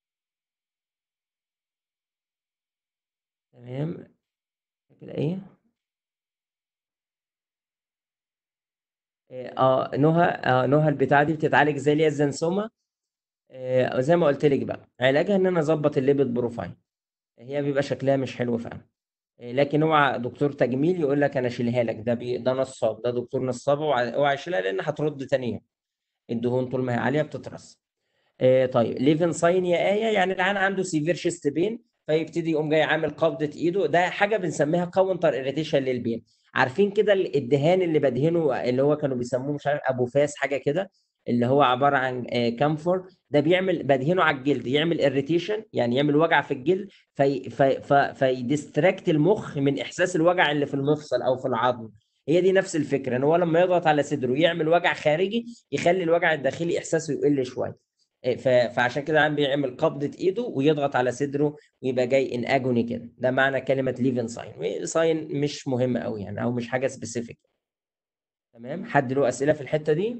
تمام كده ايه اه نهى اه نهى البتاعه دي بتتعالج زي اللي هي الزنسوما آه زي ما قلت لك بقى علاجها ان انا اظبط الليبيد بروفايل هي بيبقى شكلها مش حلو فعلا آه لكن اوعى دكتور تجميل يقول لك انا اشيلها لك ده بي ده نصاب ده دكتور نصاب اوعى اوعى يشيلها لان هترد تاني يوم الدهون طول ما هي عاليه بتترسب آه طيب ليفن ساين يا ايه يعني العيان عنده سيفير شيست بين فيبتدي يقوم جاي عامل قبضه ايده ده حاجه بنسميها كاونتر اريتيشن للبين عارفين كده الدهان اللي بدهنه اللي هو كانوا بيسموه مش عارف ابو فاس حاجه كده اللي هو عباره عن آه، كامفور ده بيعمل بدهنه على الجلد يعمل اريتيشن يعني يعمل وجع في الجلد في في في فيديستراكت المخ من احساس الوجع اللي في المفصل او في العظم هي دي نفس الفكره ان هو لما يضغط على صدره يعمل وجع خارجي يخلي الوجع الداخلي احساسه يقل شويه ف- فعشان كده عم بيعمل قبضة ايده ويضغط على صدره ويبقى جاي ان اجوني كده ده معنى كلمة ليفن ساين ساين مش مهم قوي يعني او مش حاجة سبيسيفيك تمام حد له اسئلة في الحتة دي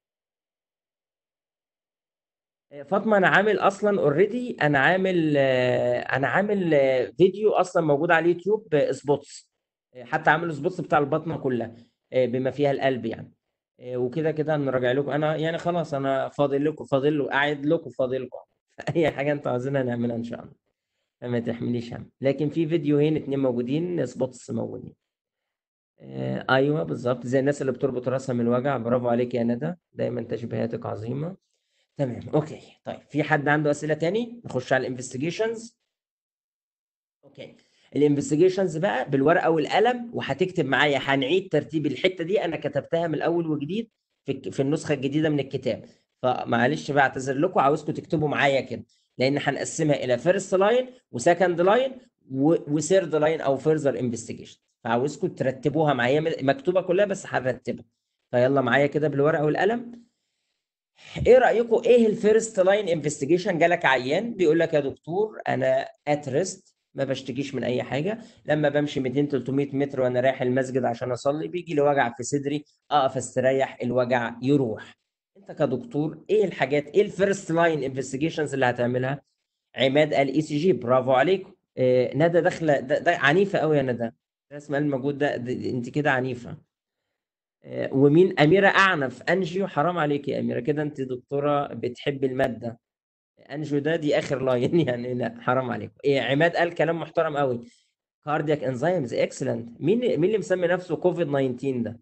فاطمة انا عامل اصلا اوريدي انا عامل آه، انا عامل آه، فيديو اصلا موجود على اليوتيوب آه، سبوتس آه، حتى عامل سبوتس بتاع البطنة كلها آه، بما فيها القلب يعني آه، وكده كده نراجع لكم انا يعني خلاص انا فاضل لكم فاضل له قاعد لكم فاضل لكم اي حاجه انتوا عاوزينها نعملها ان شاء الله فما تحمليش هم لكن في فيديوهين اتنين موجودين سبوتس موجودين آه، ايوه بالظبط زي الناس اللي بتربط راسها من الوجع برافو عليك يا ندى دايما تشبيهاتك عظيمه تمام اوكي طيب في حد عنده اسئله تاني نخش على الانفستيجيشنز اوكي الانفستيجيشنز بقى بالورقه والقلم وهتكتب معايا هنعيد ترتيب الحته دي انا كتبتها من الاول وجديد في الك- في النسخه الجديده من الكتاب فمعلش بقى اعتذر لكم عاوزكم تكتبوا معايا كده لان هنقسمها الى فيرست لاين وسكند لاين وثيرد لاين او فيرذر انفستيجيشن فعاوزكم ترتبوها معايا مكتوبه كلها بس هنرتبها فيلا معايا كده بالورقه والقلم ايه رايكم ايه الفيرست لاين انفستيجيشن جالك عيان بيقول لك يا دكتور انا ات ريست ما بشتكيش من اي حاجه لما بمشي 200 300 متر وانا رايح المسجد عشان اصلي بيجي لي وجع في صدري اقف استريح الوجع يروح انت كدكتور ايه الحاجات ايه الفيرست لاين انفستيجيشنز اللي هتعملها عماد قال اي سي جي برافو عليكم آه ندى داخله ده, ده عنيفه قوي يا ندى رسم الموجود ده, ده انت كده عنيفه آه، ومين أميرة أعنف أنجيو حرام عليك يا أميرة كده أنت دكتورة بتحب المادة أنجيو ده دي آخر لاين يعني لا حرام عليكم إيه عماد قال كلام محترم قوي كاردياك انزيمز اكسلنت مين مين اللي مسمي نفسه كوفيد 19 ده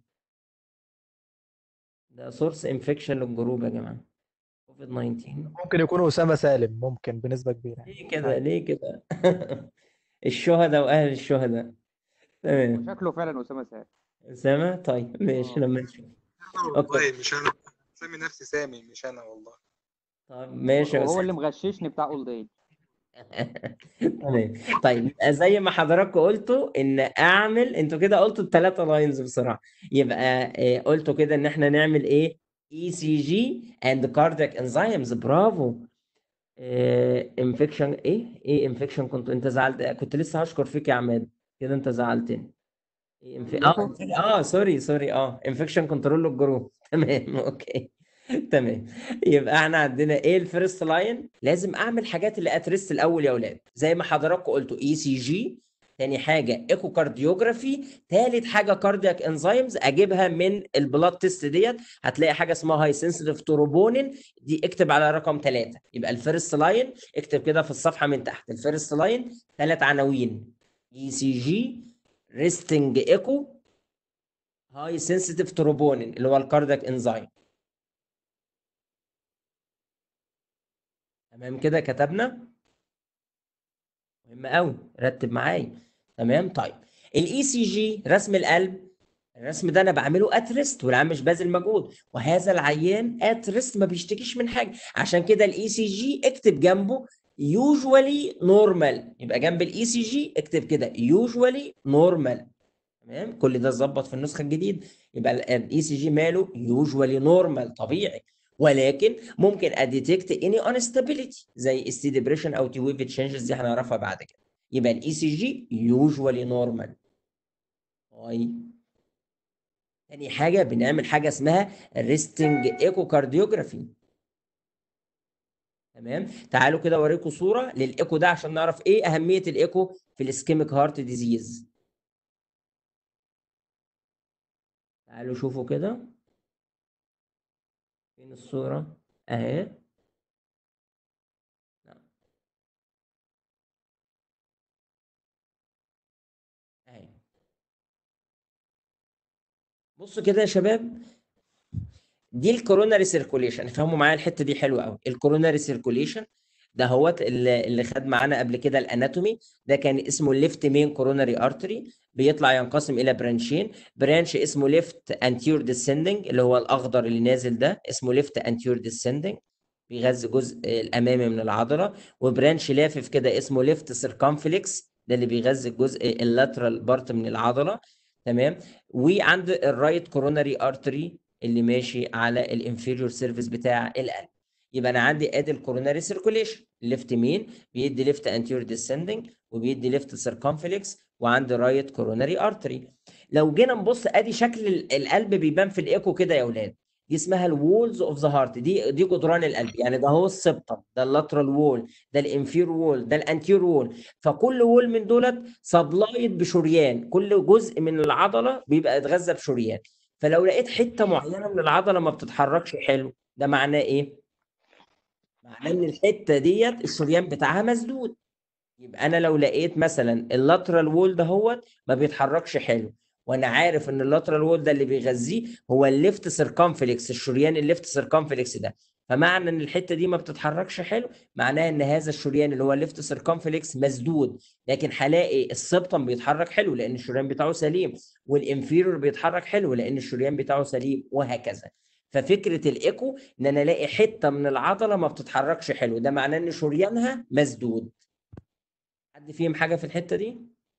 ده سورس انفكشن للجروب يا جماعة كوفيد 19 ممكن يكون أسامة سالم ممكن بنسبة كبيرة يعني ليه كده ليه كده الشهداء وأهل الشهداء تمام شكله فعلا أسامة سعد أسامة طيب ماشي لما نشوف أوكي والله مش انا سامي نفسي سامي مش انا والله طب ماشي يا وهو أسامة اللي مغششني بتاع اولد ايج تمام طيب يبقى زي ما حضراتكم قلتوا ان اعمل انتوا كده قلتوا الثلاثه لاينز بصراحه يبقى آه، قلتوا كده ان احنا نعمل ايه اي سي جي اند كاردياك انزيمز برافو انفكشن ايه ايه انفكشن كنت انت زعلت كنت لسه هشكر فيك يا عماد كده انت زعلتني إنف... اه اه سوري سوري اه انفكشن كنترول للجروب تمام اوكي تمام يبقى احنا عندنا ايه الفيرست لاين لازم اعمل حاجات اللي اترست الاول يا اولاد زي ما حضراتكم قلتوا اي سي جي تاني حاجه ايكو كارديوجرافي تالت حاجه كاردياك انزيمز اجيبها من البلاد تيست ديت هتلاقي حاجه اسمها هاي سنسيتيف تروبونين دي اكتب على رقم ثلاثة يبقى الفيرست لاين اكتب كده في الصفحه من تحت الفيرست لاين ثلاث عناوين اي سي جي ريستنج ايكو هاي سنسيتيف تروبونين اللي هو الكاردياك انزيم تمام كده كتبنا مهم قوي رتب معايا تمام طيب الاي سي جي رسم القلب الرسم ده انا بعمله ات ريست والعيان مش باذل مجهود وهذا العيان ات ريست ما بيشتكيش من حاجه عشان كده الاي سي جي اكتب جنبه يوجوالي نورمال يبقى جنب الاي سي جي اكتب كده يوجوالي نورمال تمام كل ده اتظبط في النسخه الجديده يبقى الاي سي جي ماله يوجوالي نورمال طبيعي ولكن ممكن اديتكت اني انستابيليتي زي السي ديبريشن او تي ويف تشينجز دي هنعرفها بعد كده يبقى الاي سي جي يوجوالي نورمال طيب تاني حاجه بنعمل حاجه اسمها ريستنج ايكو كارديوجرافي تمام تعالوا كده اوريكم صوره للايكو ده عشان نعرف ايه اهميه الايكو في الاسكيميك هارت ديزيز تعالوا شوفوا كده فين الصورة اهي اهي بصوا كده يا شباب دي الكوروناري سيركوليشن افهموا معايا الحته دي حلوه قوي الكوروناري سيركوليشن ده هوت اللي اللي خد معانا قبل كده الاناتومي ده كان اسمه الليفت مين كوروناري ارتري بيطلع ينقسم الى برانشين برانش اسمه ليفت انتيور ديسندنج اللي هو الاخضر اللي نازل ده اسمه ليفت انتيور ديسندنج بيغذي الجزء الامامي من العضله وبرانش لافف كده اسمه ليفت سيركمفلكس ده اللي بيغذي الجزء اللاترال بارت من العضله تمام وعند الرايت كوروناري ارتري اللي ماشي على الانفيريور سيرفيس بتاع القلب يبقى انا عندي ادي الكوروناري سيركوليشن ليفت مين بيدي ليفت انتيور ديسندنج وبيدي ليفت سيركمفلكس وعندي رايت كوروناري ارتري لو جينا نبص ادي شكل ال- القلب بيبان في الايكو كده يا اولاد دي اسمها الوولز اوف ذا هارت دي دي جدران القلب يعني ده هو السبتم ده اللاترال وول ده الانفير وول ده الانتير وول فكل وول من دولت سبلايد بشريان كل جزء من العضله بيبقى اتغذى بشريان فلو لقيت حته معينه من العضله ما بتتحركش حلو ده معناه ايه معناه ان الحته ديت الشريان بتاعها مسدود يبقى انا لو لقيت مثلا اللاترال وول ده هو ما بيتحركش حلو وانا عارف ان اللاترال وول ده اللي بيغذيه هو الليفت سيركمفلكس الشريان الليفت سيركمفلكس ده فمعنى ان الحته دي ما بتتحركش حلو معناه ان هذا الشريان اللي هو الليفت سيركمفلكس مسدود لكن هلاقي السبتم بيتحرك حلو لان الشريان بتاعه سليم والانفيرور بيتحرك حلو لان الشريان بتاعه سليم وهكذا ففكره الايكو ان انا الاقي حته من العضله ما بتتحركش حلو ده معناه ان شريانها مسدود حد فيهم حاجه في الحته دي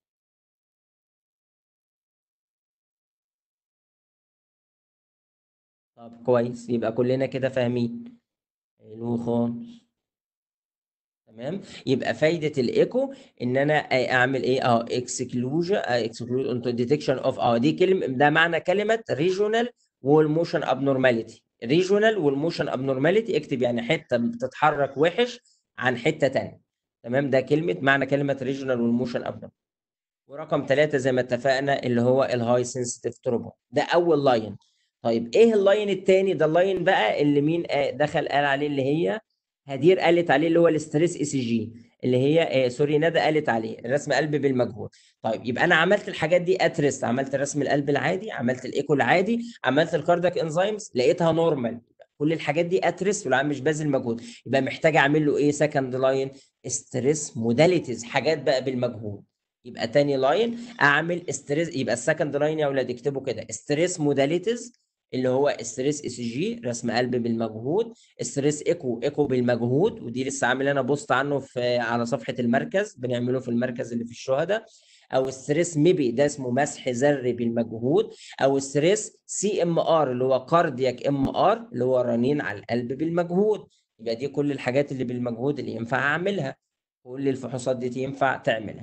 طب كويس يبقى كلنا كده فاهمين حلو خالص تمام يبقى فايده الايكو ان انا اعمل ايه اه اكسكلوجن اكسكلوجن ديتكشن اوف اه دي كلمه ده معنى كلمه ريجونال والموشن ابنورماليتي ريجونال والموشن ابنورماليتي اكتب يعني حته بتتحرك وحش عن حته تانية تمام ده كلمه معنى كلمه ريجونال والموشن ابنورماليتي ورقم ثلاثة زي ما اتفقنا اللي هو الهاي سنسيتيف تروبون ده اول لاين طيب ايه اللاين الثاني ده اللاين بقى اللي مين آه دخل قال عليه اللي هي هدير قالت عليه اللي هو الاستريس اي سي جي اللي هي آه سوري ندى قالت عليه رسم قلب بالمجهول طيب يبقى انا عملت الحاجات دي اتريست عملت رسم القلب العادي عملت الايكو العادي عملت الكاردياك انزيمز لقيتها نورمال كل الحاجات دي اتريست والعام مش باذل مجهود يبقى محتاج اعمل له ايه سكند لاين ستريس موداليتيز حاجات بقى بالمجهود يبقى تاني لاين اعمل ستريس يبقى السكند لاين يا اولاد اكتبوا كده ستريس موداليتيز اللي هو ستريس اي سي جي رسم قلب بالمجهود ستريس ايكو ايكو بالمجهود ودي لسه عامل انا بوست عنه في على صفحه المركز بنعمله في المركز اللي في الشهداء او ستريس ميبي ده اسمه مسح ذري بالمجهود او ستريس سي ام ار اللي هو كاردياك ام ار اللي هو رنين على القلب بالمجهود يبقى دي كل الحاجات اللي بالمجهود اللي ينفع اعملها كل الفحوصات دي ينفع تعملها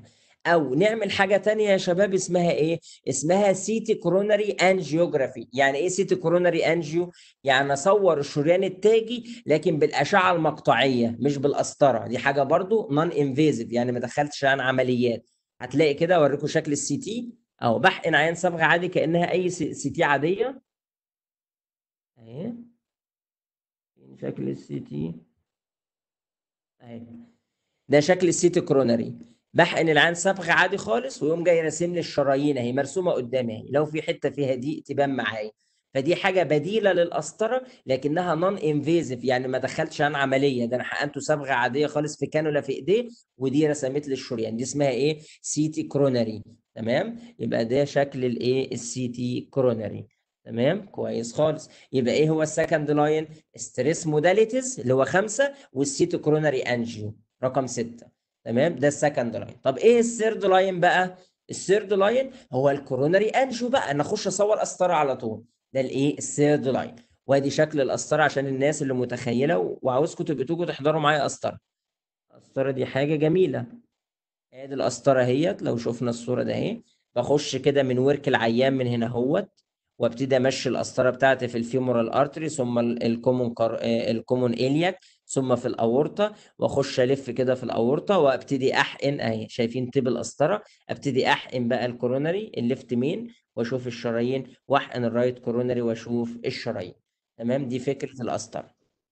او نعمل حاجه تانية يا شباب اسمها ايه اسمها سيتي كوروناري انجيوجرافي يعني ايه سيتي كوروناري انجيو يعني اصور الشريان التاجي لكن بالاشعه المقطعيه مش بالقسطره دي حاجه برضو نون انفيزيف يعني ما دخلتش عن عمليات هتلاقي كده اوريكم شكل السي تي اهو بحقن عين صبغه عادي كانها اي سي تي عاديه اهي فين شكل السي تي اهي ده شكل السيتي كرونري بحقن العين صبغه عادي خالص ويقوم جاي راسم لي الشرايين اهي مرسومه قدامي اهي لو في حته فيها ضيق تبان معايا فدي حاجه بديله للقسطره لكنها نون انفيزيف يعني ما دخلتش عن عمليه ده انا حقنته صبغه عاديه خالص في كانولا في ايديه ودي رسمت لي الشريان دي اسمها ايه سيتي كرونري تمام يبقى ده شكل الايه السيتي كرونري تمام كويس خالص يبقى ايه هو السكند لاين ستريس موداليتيز اللي هو خمسه والسيتو كرونري انجيو رقم سته تمام ده السكند لاين طب ايه الثيرد لاين بقى الثيرد لاين هو الكورونري انجيو بقى انا اخش اصور قسطره على طول ده الايه الثيرد لاين وادي شكل القسطره عشان الناس اللي متخيله وعاوزكم تبقوا تيجوا تحضروا معايا قسطره القسطره دي حاجه جميله ادي القسطره اهيت لو شفنا الصوره ده اهي بخش كده من ورك العيان من هنا اهوت وابتدي امشي القسطره بتاعتي في الفيمورال ارتري ثم ال- الكومون كار... آه، الكومون الياك ثم في الاورطه واخش الف كده في الاورطه وابتدي احقن اهي شايفين تيب القسطره ابتدي احقن بقى الكورونري الليفت مين واشوف الشرايين واحقن الرايت كورونري واشوف الشرايين تمام دي فكره القسطره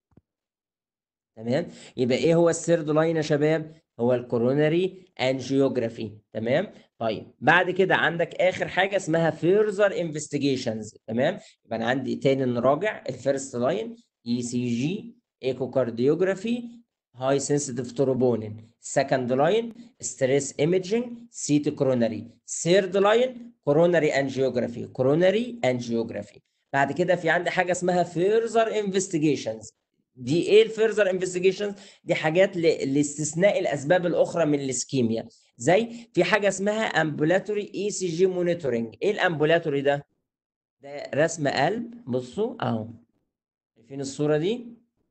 تمام يبقى ايه هو الثيرد لاين يا شباب هو الكورونري انجيوجرافي تمام طيب بعد كده عندك اخر حاجه اسمها فيرزر انفستيجيشنز تمام يبقى انا عندي تاني نراجع الفيرست لاين اي سي جي ايكو كارديوجرافي هاي سنسيتيف تروبونين سكند لاين ستريس ايميجينج سيتي كورونري ثيرد لاين كورونري انجيوجرافي كورونري انجيوجرافي بعد كده في عندي حاجه اسمها فيرزر انفستيجيشنز دي ايه الفيرزر انفستيجيشنز دي حاجات ل- لاستثناء الاسباب الاخرى من الاسكيميا زي في حاجه اسمها امبولاتوري اي سي جي مونيتورنج ايه الامبولاتوري ده ده رسم قلب بصوا اهو شايفين الصوره دي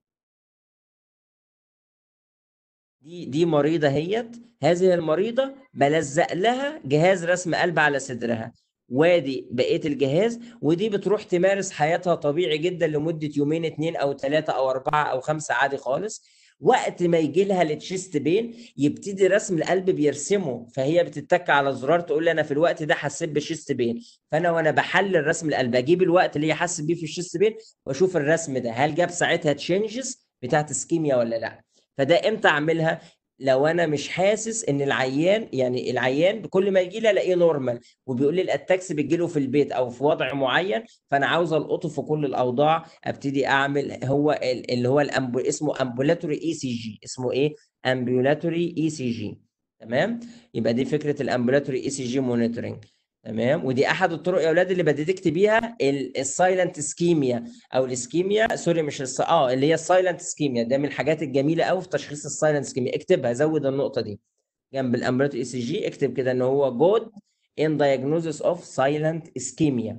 دي دي مريضه هيت هذه المريضه بلزق لها جهاز رسم قلب على صدرها وادي بقيه الجهاز ودي بتروح تمارس حياتها طبيعي جدا لمده يومين اتنين او ثلاثه او اربعه او خمسه عادي خالص وقت ما يجي لها التشيست بين يبتدي رسم القلب بيرسمه فهي بتتك على زرار تقول لي انا في الوقت ده حسيت بشيست بين فانا وانا بحلل رسم القلب اجيب الوقت اللي هي حاسس بيه في الشيست بين واشوف الرسم ده هل جاب ساعتها تشينجز بتاعت اسكيميا ولا لا فده امتى اعملها لو انا مش حاسس ان العيان يعني العيان كل ما يجي لي الاقيه نورمال وبيقول لي الاتاكس بتجي له في البيت او في وضع معين فانا عاوز القطه في كل الاوضاع ابتدي اعمل هو ال- اللي هو الأمبو اسمه امبولاتوري اي سي جي اسمه ايه امبولاتوري اي سي جي تمام يبقى دي فكره الامبولاتوري اي سي جي مونيتورنج تمام ودي احد الطرق يا اولاد اللي بديتكت بيها السايلنت اسكيميا او الاسكيميا سوري مش الس... اه اللي هي السايلنت اسكيميا ده من الحاجات الجميله قوي في تشخيص السايلنت اسكيميا اكتبها زود النقطه دي جنب الامبولاتوري اي سي جي اكتب كده ان هو جود in diagnosis of silent ischemia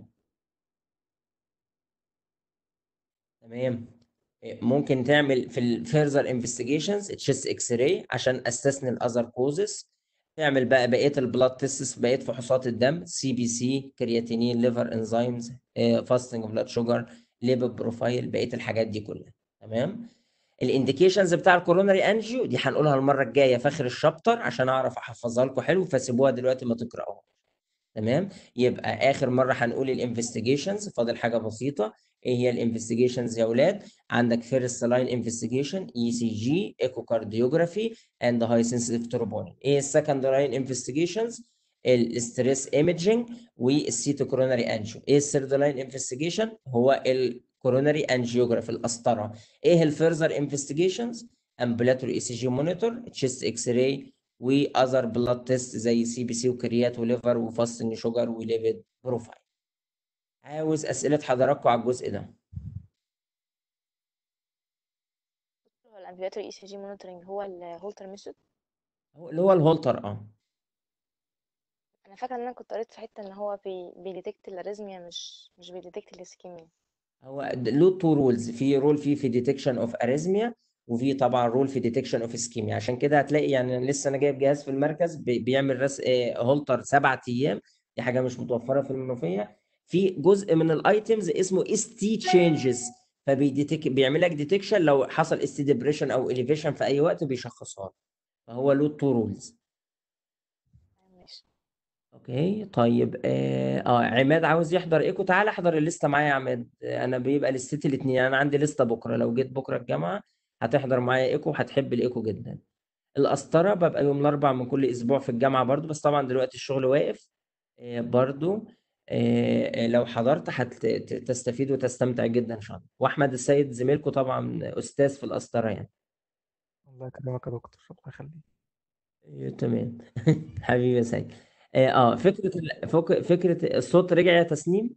تمام إيه، ممكن تعمل في الفيرزر انفستيجيشنز تشيست اكس راي عشان استثني الاذر كوزز تعمل بقى بقيه البلاد تيستس بقيه فحوصات الدم سي بي سي كرياتينين ليفر انزيمز فاستنج بلاد شوجر ليبيد بروفايل بقيه الحاجات دي كلها تمام الانديكيشنز بتاع الكوروناري انجيو دي هنقولها المره الجايه في اخر الشابتر عشان اعرف احفظها لكم حلو فسيبوها دلوقتي ما تقراوها تمام يبقى اخر مره هنقول الانفستيجيشنز فاضل حاجه بسيطه ايه هي الانفستيجيشنز يا اولاد عندك فيرست لاين انفستيجيشن اي سي جي ايكو كارديوجرافي اند هاي سنسيتيف تروبونين ايه السكند لاين انفستيجيشنز الستريس ايميجينج والسيتو كوروناري انجيو ايه الثيرد لاين انفستيجيشن هو الكوروناري انجيوجرافي القسطره ايه الفيرزر انفستيجيشنز امبولاتوري اي سي جي مونيتور تشيست اكس راي واذر بلاد تيست زي سي بي سي وكريات وليفر وفاستنج شوجر وليبيد بروفايل عاوز اسئله حضراتكم على الجزء ده هو الامبيولاتوري اي سي جي مونيتورنج هو الهولتر ميثود هو اللي هو الهولتر اه انا فاكره ان انا كنت قريت في حته ان هو بي بيديتكت الاريزميا مش مش بيديتكت الاسكيميا هو د- له تو رولز في رول فيه في ديتكشن اوف اريزميا وفي طبعا رول في ديتكشن اوف اسكيميا عشان كده هتلاقي يعني أنا لسه انا جايب جهاز في المركز بي- بيعمل رس آه، هولتر سبعة ايام دي حاجه مش متوفره في المنوفيه في جزء من الايتمز اسمه اس تي تشينجز فبيديتك بيعمل لك ديتكشن لو حصل اس تي ديبريشن او اليفيشن في اي وقت بيشخصها لك. فهو له تو رولز ماشي اوكي طيب اه, آه عماد عاوز يحضر ايكو تعالى احضر الليسته معايا يا عماد آه، انا بيبقى لستي الاثنين انا عندي لسته بكره لو جيت بكره الجامعه هتحضر معايا ايكو هتحب الايكو جدا القسطره ببقى يوم الاربع من كل اسبوع في الجامعه برضو بس طبعا دلوقتي الشغل واقف آه برضو آه آه، لو حضرت هتستفيد وتستمتع جدا ان شاء الله واحمد السيد زميلكم طبعا استاذ في القسطره يعني الله يكرمك يا دكتور الله يخليك أيوة، تمام حبيبي يا سيد اه آه، فكره ال- فك- فكره الصوت رجع يا تسنيم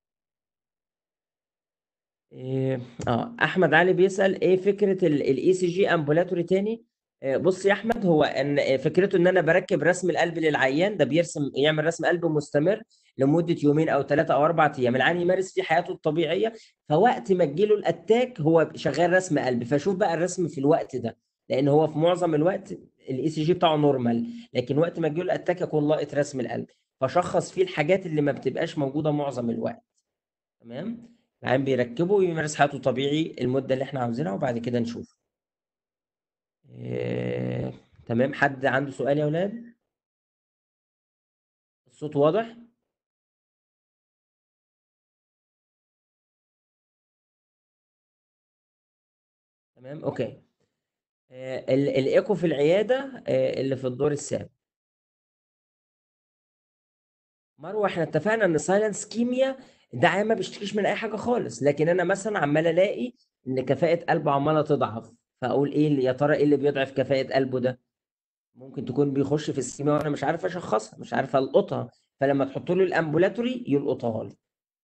إيه، اه احمد علي بيسأل ايه فكرة الاي سي جي امبولاتوري تاني آه، بص يا احمد هو ان آه، فكرته ان انا بركب رسم القلب للعيان ده بيرسم يعمل رسم قلب مستمر لمدة يومين او ثلاثة او اربعة ايام العيان يمارس فيه حياته الطبيعية فوقت ما تجيله الاتاك هو شغال رسم قلب فشوف بقى الرسم في الوقت ده لان هو في معظم الوقت الاي سي جي بتاعه نورمال لكن وقت ما تجيله الاتاك يكون لاقط رسم القلب فشخص فيه الحاجات اللي ما بتبقاش موجودة معظم الوقت تمام العيان بيركبه ويمارس حياته طبيعي المدة اللي احنا عاوزينها وبعد كده نشوف إيه... تمام حد عنده سؤال يا ولاد الصوت واضح تمام اوكي آه، ال- الايكو في العيادة آه، اللي في الدور السابع مروه احنا اتفقنا ان سايلنس كيميا ده عيان ما بيشتكيش من اي حاجه خالص لكن انا مثلا عمال الاقي ان كفاءه قلبه عماله تضعف فاقول ايه اللي- يا ترى ايه اللي بيضعف كفاءه قلبه ده ممكن تكون بيخش في السكيميا وانا مش عارف اشخصها مش عارف القطها فلما تحط له الامبولاتوري يلقطها لي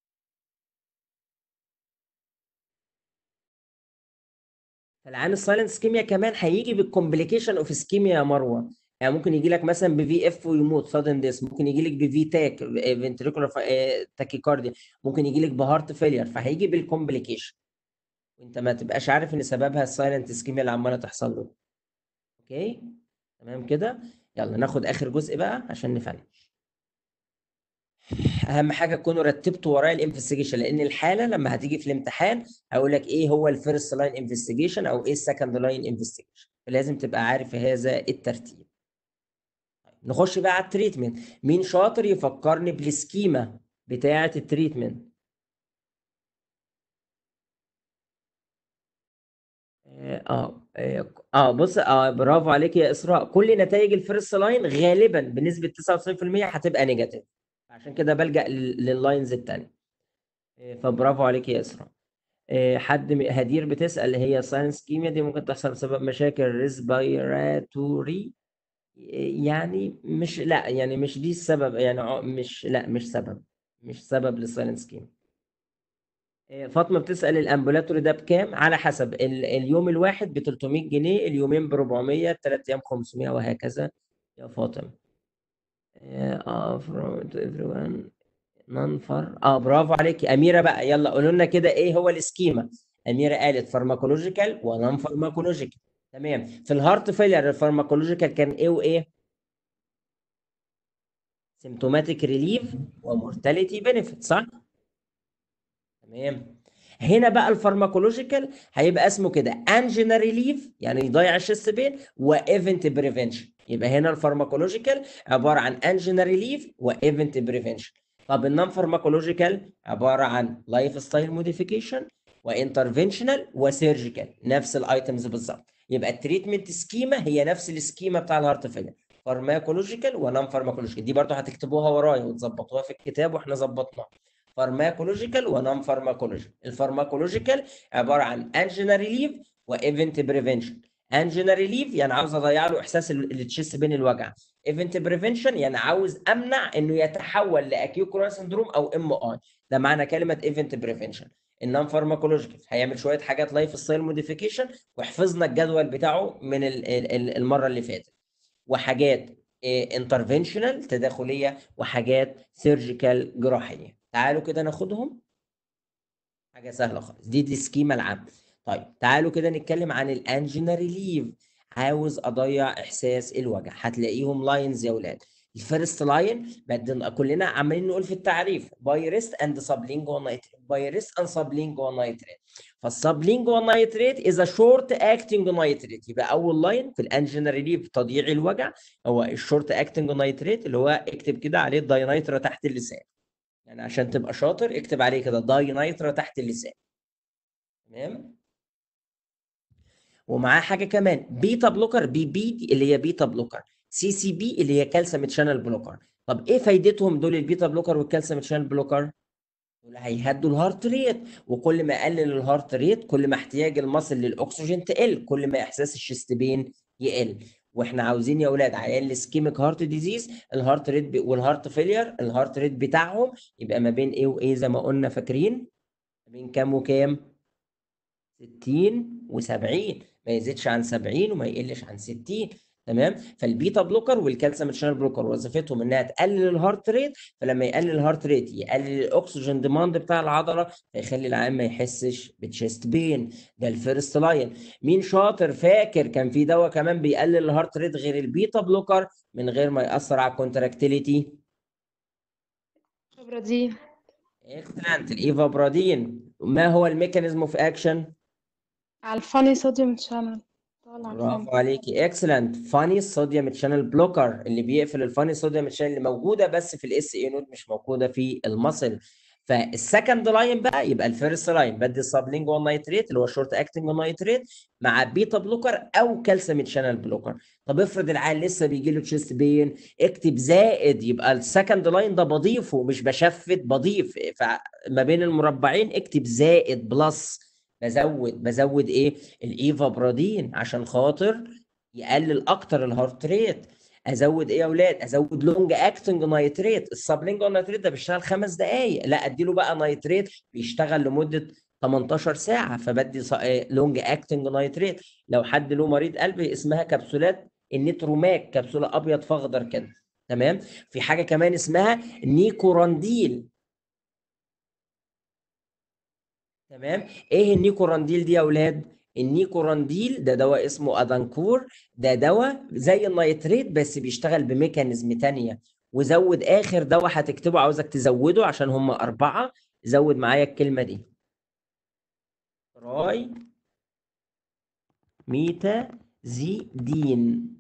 فالعيان السايلنس كيميا كمان هيجي بالكومبليكيشن اوف اسكيميا يا مروه يعني ممكن يجي لك مثلا بفي اف ويموت سادن ديس ممكن يجي لك بفي تاك فنتريكولار تاكيكارديا ممكن يجي لك بهارت فيلير فهيجي بالكومبليكيشن وانت ما تبقاش عارف ان سببها السايلنت اسكيميا اللي عماله تحصل له اوكي تمام كده يلا ناخد اخر جزء بقى عشان نفنش اهم حاجه تكونوا رتبتوا ورايا الانفستيجيشن لان الحاله لما هتيجي في الامتحان هقول لك ايه هو الفيرست لاين انفستيجيشن او ايه السكند لاين انفستيجيشن فلازم تبقى عارف هذا الترتيب نخش بقى على التريتمنت مين شاطر يفكرني بالسكيما بتاعه التريتمنت اه اه اه بص اه برافو عليك يا اسراء كل نتائج الفيرست لاين غالبا بنسبه 99% هتبقى نيجاتيف عشان كده بلجأ لل- لللاينز التانية آه، فبرافو عليك يا اسراء آه، حد م- هدير بتسأل هي ساينس كيمياء دي ممكن تحصل بسبب مشاكل ريسبيراتوري يعني مش لا يعني مش دي السبب يعني ع- مش لا مش سبب مش سبب للسايلنس كيمياء آه، فاطمة بتسأل الامبولاتوري ده بكام؟ على حسب ال- اليوم الواحد ب 300 جنيه، اليومين ب 400، الثلاث ايام 500 وهكذا يا فاطمة. اه from to everyone ننفر اه برافو عليك أميرة بقى يلا قولوا لنا كده ايه هو السكيما؟ أميرة قالت فارماكولوجيكال ونون فارماكولوجيكال تمام في الهارت فيلير الفارماكولوجيكال كان ايه وايه؟ سيمتوماتيك ريليف ومورتاليتي بنفيت صح؟ تمام هنا بقى الفارماكولوجيكال هيبقى اسمه كده انجينا ريليف يعني يضيع الشيست بين وايفنت بريفنشن يبقى هنا الفارماكولوجيكال عباره عن انجينا ريليف وايفنت بريفنشن طب النون فارماكولوجيكال عباره عن لايف ستايل موديفيكيشن وانترفنشنال وسيرجيكال نفس الايتمز بالظبط يبقى التريتمنت سكيما هي نفس السكيما بتاع الهارت فيلر فارماكولوجيكال ونون فارماكولوجيكال دي برضو هتكتبوها ورايا وتظبطوها في الكتاب واحنا ظبطناها فارماكولوجيكال ونون فارماكولوجيكال الفارماكولوجيكال عباره عن انجينا ريليف وايفنت بريفنشن انجينا ريليف يعني عاوز اضيع له احساس ال- التشيست بين الوجع ايفنت بريفنشن يعني عاوز امنع انه يتحول لاكيو كورونا سندروم او ام اي ده معنى كلمه ايفنت بريفنشن النون فارماكولوجيكال هيعمل شويه حاجات لايف ستايل موديفيكيشن وحفظنا الجدول بتاعه من ال- ال- ال- المره اللي فاتت وحاجات انترفنشنال تداخليه وحاجات سيرجيكال جراحيه تعالوا كده ناخدهم حاجه سهله خالص دي دي سكيما العام طيب تعالوا كده نتكلم عن الانجينا ريليف عاوز اضيع احساس الوجع هتلاقيهم لاينز يا اولاد الفيرست لاين بدنا كلنا عمالين نقول في التعريف بايرست اند سبلينجوال نايتريت بايرست اند سبلينجوال نايتريت فالسبلينجوال نايتريت از شورت اكتنج نايتريت يبقى اول لاين في الانجينا ريليف تضييع الوجع هو الشورت اكتنج نايتريت اللي هو اكتب كده عليه الداينايترا تحت اللسان يعني عشان تبقى شاطر اكتب عليه كده داينايترا تحت اللسان تمام ومعاه حاجه كمان بيتا بلوكر بي بي دي اللي هي بيتا بلوكر سي سي بي اللي هي كالسيوم شانل بلوكر طب ايه فايدتهم دول البيتا بلوكر والكالسيوم شانل بلوكر دول هيهدوا الهارت ريت وكل ما قلل الهارت ريت كل ما احتياج المصل للاكسجين تقل كل ما احساس الشيست بين يقل واحنا عاوزين يا اولاد عيان الاسكيميك هارت ديزيز الهارت ريت بي والهارت فيلير الهارت ريت بتاعهم يبقى ما بين ايه وايه زي ما قلنا فاكرين ما بين كام وكام 60 و70 ما يزيدش عن 70 وما يقلش عن 60 تمام فالبيتا بلوكر والكالسيوم شانل بلوكر وظيفتهم انها تقلل الهارت ريت فلما يقلل الهارت ريت يقلل الاكسجين ديماند بتاع العضله فيخلي العيان ما يحسش بتشيست بين ده الفيرست لاين مين شاطر فاكر كان في دواء كمان بيقلل الهارت ريت غير البيتا بلوكر من غير ما ياثر على الكونتراكتيليتي برازيل اكسلنت الايفابرادين ما هو الميكانيزم اوف اكشن على الفاني صوديوم شانل طالع الفاني برافو عليكي اكسلنت فاني صوديوم شانل بلوكر اللي بيقفل الفاني صوديوم شانل اللي موجوده بس في الاس اي نود مش موجوده في المصل فالسكند لاين بقى يبقى الفيرست لاين بدي السبلينجوال نايتريت اللي هو شورت اكتنج نايتريت مع بيتا بلوكر او كالسيوم شانل بلوكر طب افرض العيال لسه بيجي له تشيست بين اكتب زائد يبقى السكند لاين ده بضيفه مش بشفت بضيف فما بين المربعين اكتب زائد بلس بزود بزود ايه الايفا برادين عشان خاطر يقلل اكتر الهارت ريت ازود ايه يا اولاد ازود لونج اكتنج نايتريت السبلينجوال نايتريت ده بيشتغل خمس دقائق لا اديله بقى نايتريت بيشتغل لمده 18 ساعه فبدي لونج اكتنج نايتريت لو حد له مريض قلب اسمها كبسولات النيتروماك كبسوله ابيض فاخضر كده تمام في حاجه كمان اسمها نيكورانديل تمام ايه النيكورانديل دي يا اولاد النيكورانديل ده دواء اسمه ادانكور ده دواء زي النيتريت بس بيشتغل بميكانيزم تانية وزود اخر دواء هتكتبه عاوزك تزوده عشان هم اربعة زود معايا الكلمة دي راي ميتا زيدين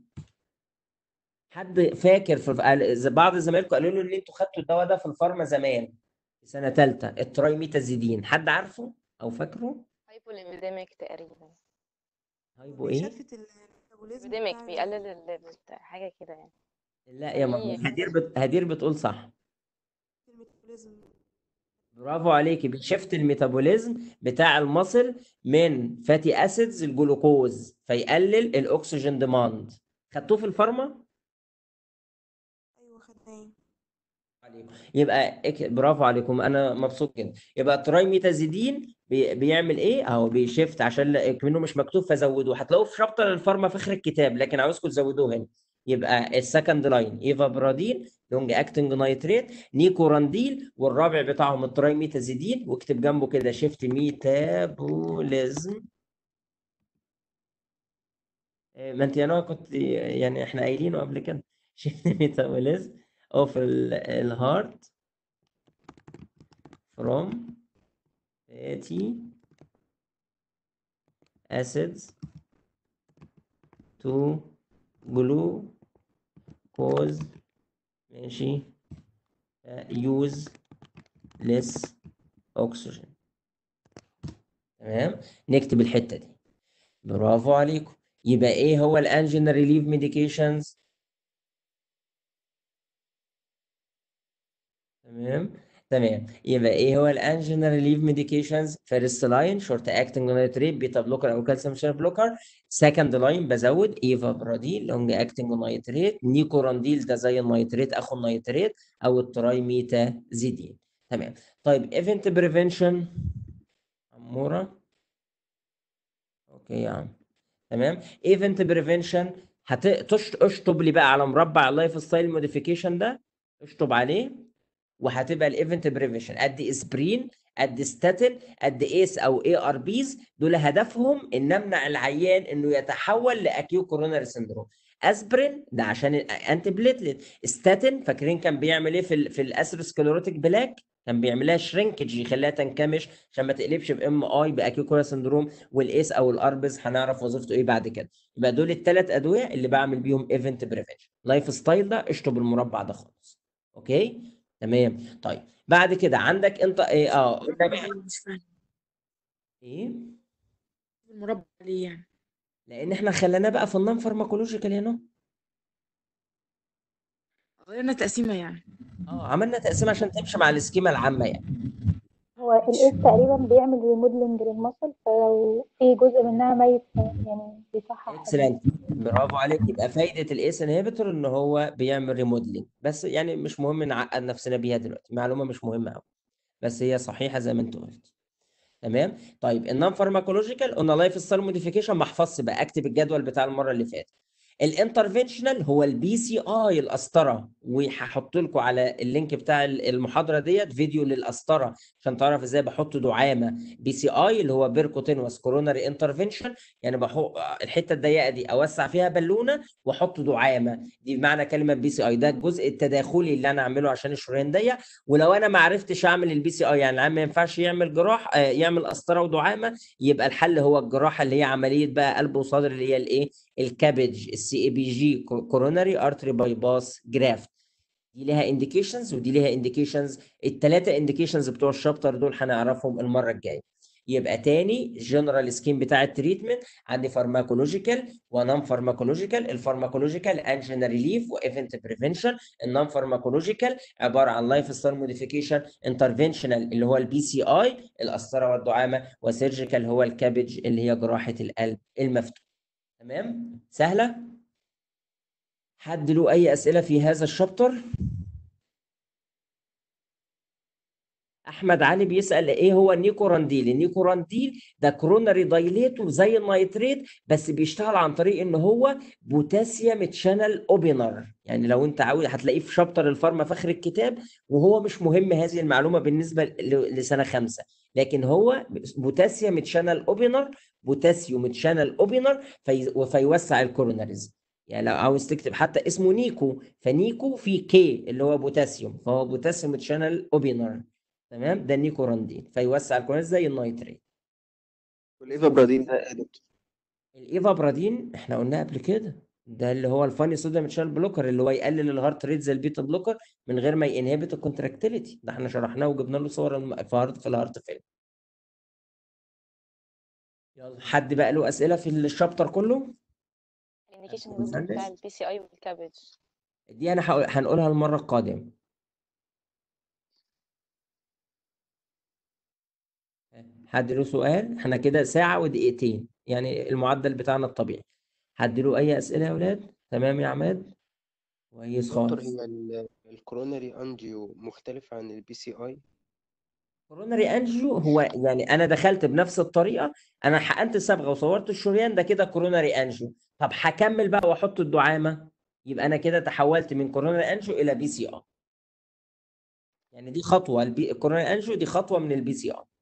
حد فاكر في بعض زمايلكم قالوا له ان انتوا خدتوا الدواء ده في الفارما زمان في سنة ثالثة الترايميتازيدين حد عارفه او فاكره؟ هايبوليبيديميك تقريبا هايبو ايه؟ ابيديميك بيقلل ال- بتاع- حاجة كده يعني لا يا ماما إيه؟ هدير بت... هدير بتقول صح برافو عليكي بيشفت الميتابوليزم بتاع المصل من فاتي اسيدز الجلوكوز فيقلل الاكسجين ديماند خدتوه في الفارما ايوه خدناه عليكم يبقى إك... برافو عليكم انا مبسوط جدا يبقى ترايميتازيدين بي... بيعمل ايه اهو بيشفت عشان لا- منه مش مكتوب فزودوه هتلاقوه في شابتر الفارما في اخر الكتاب لكن عاوزكم تزودوه هنا يبقى السكند لاين ايفابرادين لونج اكتنج نايتريت نيكورانديل والرابع بتاعهم الترايميتازيدين واكتب جنبه كده شيفت ميتابوليزم آه، ما انت انا كنت يعني احنا قايلينه قبل كده شيفت ميتابوليزم اوف الهارت from fatty acids to glucose ماشي آه، use less oxygen تمام نكتب الحتة دي برافو عليكم يبقى ايه هو الانجين ريليف ميديكيشنز تمام تمام يبقى ايه هو الانجين ريليف ميديكيشنز فيرست لاين شورت اكتنج نايتريت بيتا بلوكر او كالسيوم شانل بلوكر سكند لاين بزود ايفا براديل لونج اكتنج نايتريت نيكورانديل ده زي النايتريت اخو النايتريت او الترايميتا زيدين تمام طيب ايفنت بريفنشن عموره اوكي يا عم تمام ايفنت بريفنشن هتشطب لي بقى على مربع اللايف ستايل موديفيكيشن ده اشطب عليه وهتبقى الايفنت بريفنشن ادي اسبرين قد ستاتين قد ايس او اي ار بيز دول هدفهم ان امنع العيان انه يتحول لاكيو كوروناري سندروم اسبرين ده عشان الانتي بليتلت ستاتين فاكرين كان بيعمل ايه في ال في الاسروسكليروتيك بلاك كان بيعملها شرينكج يخليها تنكمش عشان ما تقلبش بام اي باكيو كوروناري سندروم والايس او الاربز هنعرف وظيفته ايه بعد كده يبقى دول الثلاث ادويه اللي بعمل بيهم ايفنت بريفنشن لايف ستايل ده اشطب المربع ده خالص اوكي تمام طيب بعد كده عندك انت ايه اه قلنا بقى مش فاهم ايه المربع ليه يعني لان احنا خليناه بقى في النون فارماكولوجيكال هنا غيرنا تقسيمة يعني اه عملنا تقسيم عشان تمشي مع السكيما العامه يعني هو الايس تقريبا بيعمل ريموديلنج للمصل فلو في جزء منها ميت يعني بيصحح اكسلنت برافو عليك يبقى فايده الايس انهبيتور ان هو بيعمل ريموديلنج بس يعني مش مهم نعقد نفسنا بيها دلوقتي معلومه مش مهمه قوي بس هي صحيحه زي ما انت قلت تمام طيب النون فارماكولوجيكال قلنا لايف ستايل موديفيكيشن ما احفظش بقى اكتب الجدول بتاع المره اللي فاتت الانترفنشنال هو البي سي اي القسطره وهحط لكم على اللينك بتاع المحاضره ديت فيديو للقسطره عشان تعرف ازاي بحط دعامه بي سي اي اللي هو بيركوتينوس كوروناري انترفنشن يعني بحط الحته الضيقه دي اوسع فيها بالونه واحط دعامه دي بمعنى كلمه بي سي اي ده الجزء التداخلي اللي انا اعمله عشان الشريان ضيق ولو انا ما عرفتش اعمل البي سي اي يعني العيان ما ينفعش يعمل جراح آه، يعمل قسطره ودعامه يبقى الحل هو الجراحه اللي هي عمليه بقى قلب وصدر اللي هي الايه الكابج السي اي بي جي كوروناري ارتري باي باس جرافت دي ليها انديكيشنز ودي ليها انديكيشنز الثلاثه انديكيشنز بتوع الشابتر دول هنعرفهم المره الجايه يبقى تاني جنرال سكيم بتاع التريتمنت عندي فارماكولوجيكال ونون فارماكولوجيكال الفارماكولوجيكال انجينا ريليف وايفنت بريفنشن النون فارماكولوجيكال عباره عن لايف ستايل موديفيكيشن انترفنشنال اللي هو البي سي اي القسطره والدعامه وسيرجيكال هو الكابج اللي هي جراحه القلب المفتوح تمام سهله حد له اي اسئله في هذا الشابتر احمد علي بيسال ايه هو النيكورانديل النيكورانديل ده كروناري دايليتور زي النيتريت بس بيشتغل عن طريق ان هو بوتاسيوم تشانل اوبنر يعني لو انت عاوز هتلاقيه في شابتر الفارما في اخر الكتاب وهو مش مهم هذه المعلومه بالنسبه ل- لسنه خمسه لكن هو بوتاسيوم تشانل اوبنر بوتاسيوم تشانل اوبنر في فيوسع الكوروناريز يعني لو عاوز تكتب حتى اسمه نيكو فنيكو في كي اللي هو بوتاسيوم فهو بوتاسيوم تشانل اوبنر تمام ده النيكوراندين فيوسع الكوروناريز زي النيتريت والايفابرادين ده يا دكتور الايفابرادين احنا قلناه قبل كده ده اللي هو الفاني صوديوم تشانل بلوكر اللي هو يقلل الهارت ريت زي البيتا بلوكر من غير ما ينهبت الكونتراكتيليتي ده احنا شرحناه وجبنا له صور الم- في هارت في الهارت فيلم يلا حد بقى له اسئله في الشابتر كله الانديكيشن أبو بتاع مهندس؟ البي سي اي والكابج دي انا هقول- هنقولها المره القادمه حد له سؤال احنا كده ساعه ودقيقتين يعني المعدل بتاعنا الطبيعي حد له اي اسئله يا اولاد تمام يا عماد كويس دكتور خالص هي ال- الكوروناري انجيو مختلف عن البي سي اي كوروناري انجيو هو يعني انا دخلت بنفس الطريقه انا حقنت الصبغه وصورت الشريان ده كده كوروناري انجيو طب هكمل بقى واحط الدعامه يبقى انا كده تحولت من كوروناري انجيو الى بي سي ار يعني دي خطوه البي... الكوروناري انجيو دي خطوه من البي سي ار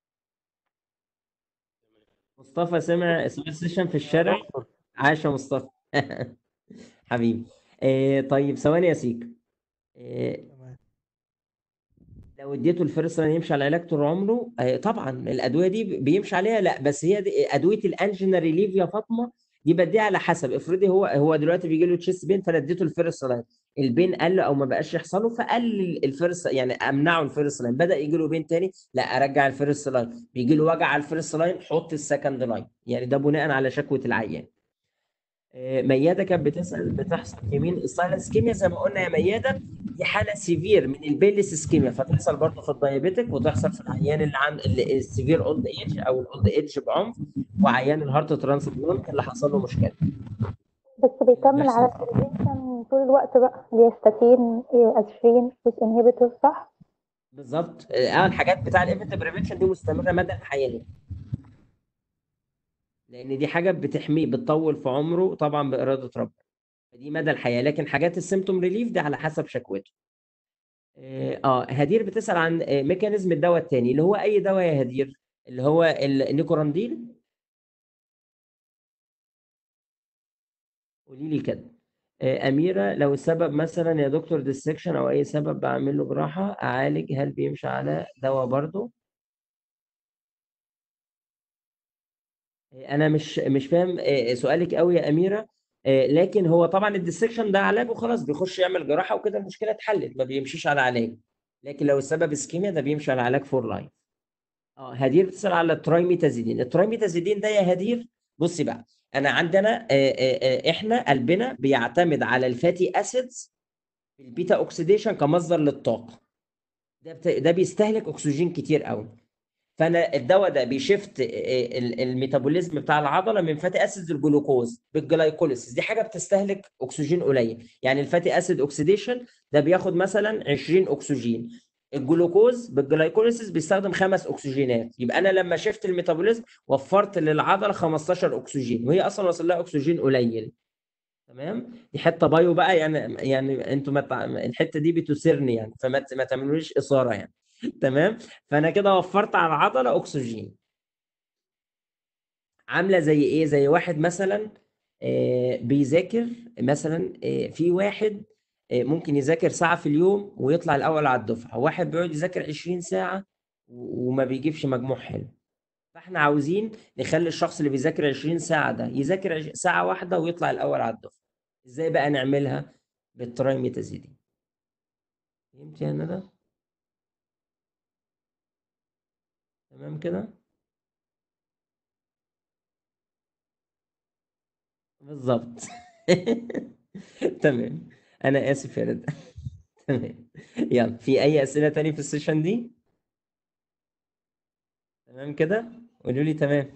مصطفى سمع سمع سيشن في الشارع عاش يا مصطفى حبيبي آه طيب ثواني يا سيك آه تمام لو اديته الفيرست لاين يمشي على العلاج طول عمره آه طبعا الادويه دي بيمشي عليها لا بس هي دي ادويه الانجينا ريليف يا فاطمه دي بديها على حسب افرضي هو هو دلوقتي بيجي له تشيست بين فانا اديته الفيرست لاين البين قل او ما بقاش يحصل له فقلل الفيرست يعني امنعه الفيرست لاين بدا يجي له بين تاني لا ارجع الفيرست لاين بيجي له وجع على الفيرست لاين حط السكند لاين يعني ده بناء على شكوى العيان آه، ميادة كانت بتسأل بتحصل في مين السايلنس اسكيميا زي ما قلنا يا ميادة دي حالة سيفير من البيلس اسكيميا فتحصل برضه في الدايابيتك وتحصل في العيان اللي عن اللي السيفير اولد ايج او الاولد ايج بعنف وعيان الهارت ترانسبلانت اللي حصل له مشكلة بس بيكمل بيحصل. على البريفنشن طول الوقت بقى اللي هي ستاتين اسفين بوس انهبيتور صح؟ بالظبط اه الحاجات بتاع الايفنت بريفنشن دي مستمرة مدى الحياة لان دي حاجة بتحميه بتطول في عمره طبعا بإرادة ربنا فدي مدى الحياة لكن حاجات السيمتوم ريليف دي على حسب شكوته اه آه، هدير بتسأل عن آه، ميكانيزم الدواء التاني اللي هو اي دواء يا هدير اللي هو ال- النيكورانديل قولي لي كده آه، أميرة لو السبب مثلا يا دكتور ديسكشن أو أي سبب بعمل له جراحة أعالج هل بيمشي على دواء برضه؟ انا مش مش فاهم آه، سؤالك قوي يا اميره آه، لكن هو طبعا الديسكشن ده علاج وخلاص بيخش يعمل جراحه وكده المشكله اتحلت ما بيمشيش على علاج لكن لو السبب اسكيميا ده بيمشي على علاج فور لايف اه هدير بتسال على الترايميتازيدين الترايميتازيدين ده يا هدير بصي بقى انا عندنا آه، آه، آه، احنا قلبنا بيعتمد على الفاتي اسيدز في البيتا اوكسيديشن كمصدر للطاقه ده بت- ده بيستهلك اكسجين كتير قوي فانا الدواء ده بيشفت ال- الميتابوليزم بتاع العضله من فاتي اسيد الجلوكوز بالجلايكوليسيس دي حاجه بتستهلك اكسجين قليل يعني الفاتي اسيد اوكسيديشن ده بياخد مثلا 20 اكسجين الجلوكوز بالجلايكوليسيس بيستخدم خمس اكسجينات يبقى انا لما شفت الميتابوليزم وفرت للعضله 15 اكسجين وهي اصلا وصل لها اكسجين قليل تمام دي حته بايو بقى يعني يعني انتوا ما تع- الحته دي بتثيرني يعني فما ت- ما تعملوليش اثاره يعني تمام فانا كده وفرت على العضله اكسجين عامله زي ايه زي واحد مثلا آه، بيذاكر مثلا آه، في واحد آه، ممكن يذاكر ساعه في اليوم ويطلع الاول على الدفعه واحد بيقعد يذاكر 20 ساعه و- وما بيجيبش مجموع حلو فاحنا عاوزين نخلي الشخص اللي بيذاكر 20 ساعه ده يذاكر عش- ساعه واحده ويطلع الاول على الدفعه ازاي بقى نعملها بالترايميتازيدين فهمت يا ندى تمام كده بالظبط تمام انا اسف يا ندى تمام يلا في اي اسئله تاني في السيشن دي تمام كده قولوا لي تمام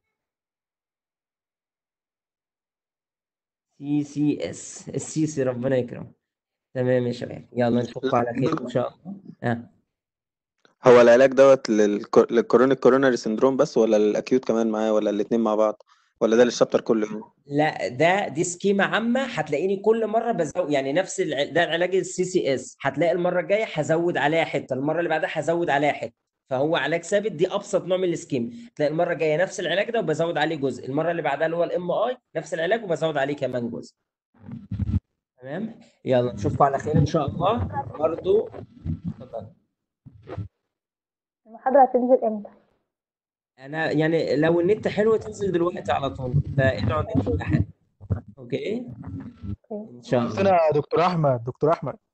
سي سي اس السي سي ربنا يكرم تمام يا شباب يلا نشوفكم على خير ان شاء الله اه هو العلاج دوت للكو- للكورونيك كوروناري سندروم بس ولا للاكيوت كمان معاه ولا الاتنين مع بعض ولا ده للشابتر كله يعني لا ده دي سكيمة عامة هتلاقيني كل مرة بزود يعني نفس الع... ده العلاج السي سي اس هتلاقي المرة الجاية هزود عليها حتة المرة اللي بعدها هزود عليها حتة فهو علاج ثابت دي ابسط نوع من السكيم تلاقي المرة الجاية نفس العلاج ده وبزود عليه جزء المرة اللي بعدها اللي هو الام اي نفس العلاج وبزود عليه كمان جزء تمام يلا نشوفكم على خير ان شاء الله برضو اتفضل المحاضرة هتنزل امتى؟ انا يعني لو النت حلو تنزل دلوقتي على طول فادعوا النت يبقى حلو اوكي ان شاء الله قلت يا دكتور احمد دكتور احمد